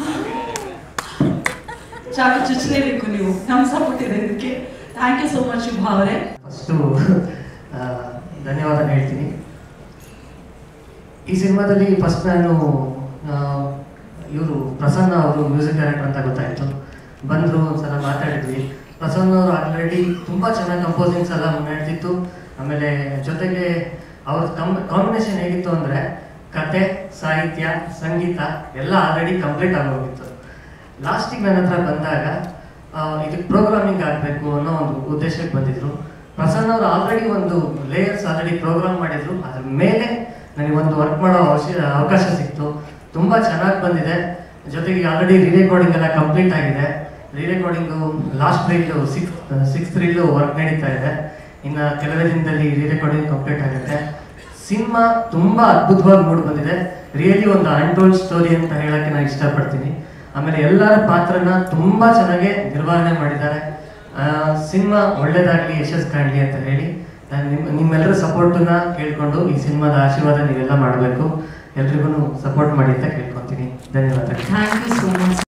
ಚಾಕು ಚುಚ್ಚಲೇಬೇಕು ನೀವು ನಮ್ ಸಪೋರ್ಟ್ ಇದೆ ಇದಕ್ಕೆ thank you so much Shubha ಅವರೇ ಫಸ್ಟು ಧನ್ಯವಾದ ಹೇಳ್ತೀನಿ ಈ ಸಿನಿಮಾದಲ್ಲಿ ಫಸ್ಟ್ ನಾನು ಇವರು ಪ್ರಸನ್ನ ಅವರು ಮ್ಯೂಸಿಕ್ ಡೈರೆಕ್ಟರ್ ಅಂತ ಗೊತ್ತಾಯಿತು ಬಂದರು ಒಂದ್ಸಲ ಮಾತಾಡಿದ್ವಿ ಪ್ರಸನ್ನ ಅವರು ಆಲ್ರೆಡಿ ತುಂಬ ಚೆನ್ನಾಗಿ ಕಂಪೋಸಿಂಗ್ಸ್ ಎಲ್ಲ ಮುನ್ನಡೆದಿತ್ತು ಆಮೇಲೆ ಜೊತೆಗೆ ಅವ್ರ ಕಂ ಕಾಂಬಿನೇಷನ್ ಹೇಗಿತ್ತು ಅಂದರೆ ಕತೆ ಸಾಹಿತ್ಯ ಸಂಗೀತ ಎಲ್ಲ ಆಲ್ರೆಡಿ ಕಂಪ್ಲೀಟ್ ಆಗೋಗಿತ್ತು ಲಾಸ್ಟಿಗೆ ನನ್ನ ಹತ್ರ ಬಂದಾಗ ಆ, ಇದಕ್ಕೆ ಪ್ರೋಗ್ರಾಮಿಂಗ್ ಆಗಬೇಕು ಅನ್ನೋ ಒಂದು ಉದ್ದೇಶಕ್ಕೆ ಬಂದಿದ್ರು ಪ್ರಸನ್ನ ಅವರು ಆಲ್ರೆಡಿ ಒಂದು ಲೇಯರ್ಸ್ ಆಲ್ರೆಡಿ ಪ್ರೋಗ್ರಾಮ್ ಮಾಡಿದ್ರು ಅದ್ರ ಮೇಲೆ ನನಗೆ ಒಂದು ವರ್ಕ್ ಮಾಡೋ ಅವಶ್ಯ ಅವಕಾಶ ಸಿಕ್ತು ತುಂಬ ಚೆನ್ನಾಗಿ ಬಂದಿದೆ ಜೊತೆಗೆ ಆಲ್ರೆಡಿ ರೀ ರೆಕಾರ್ಡಿಂಗ್ ಎಲ್ಲ ಕಂಪ್ಲೀಟ್ ಆಗಿದೆ re recording last reel six six reel work ನಡೀತಾ ಇದೆ ಇನ್ನು ಕೆಲವೇ ದಿನದಲ್ಲಿ ರೀ ರೆಕಾರ್ಡಿಂಗ್ ಕಂಪ್ಲೀಟ್ ಆಗುತ್ತೆ ಸಿನಿಮಾ ತುಂಬ ಅದ್ಭುತವಾಗಿ ಮೂಡಿ ಬಂದಿದೆ ರಿಯಲಿ ಒಂದು ಅನ್ಟೋಲ್ಡ್ ಸ್ಟೋರಿ ಅಂತ ಹೇಳಕ್ಕೆ ನಾನು ಇಷ್ಟಪಡ್ತೀನಿ ಆಮೇಲೆ ಎಲ್ಲರ ಪಾತ್ರನ ತುಂಬ ಚೆನ್ನಾಗಿ ನಿರ್ವಹಣೆ ಮಾಡಿದ್ದಾರೆ ಸಿನಿಮಾ ಒಳ್ಳೇದಾಗಲಿ ಯಶಸ್ಸು ಕಾಣಲಿ ಅಂತ ಹೇಳಿ ನಾನು ನಿಮ್ಮ ನಿಮ್ಮೆಲ್ಲರ ಸಪೋರ್ಟನ್ನ ಕೇಳ್ಕೊಂಡು ಈ ಸಿನಿಮಾದ ಆಶೀರ್ವಾದ ನೀವೆಲ್ಲ ಮಾಡಬೇಕು ಎಲ್ರಿಗೂ ಸಪೋರ್ಟ್ ಮಾಡಿ ಅಂತ ಕೇಳ್ಕೊತೀನಿ ಧನ್ಯವಾದಗಳು ಥ್ಯಾಂಕ್ ಯು ಸೋ ಮಚ್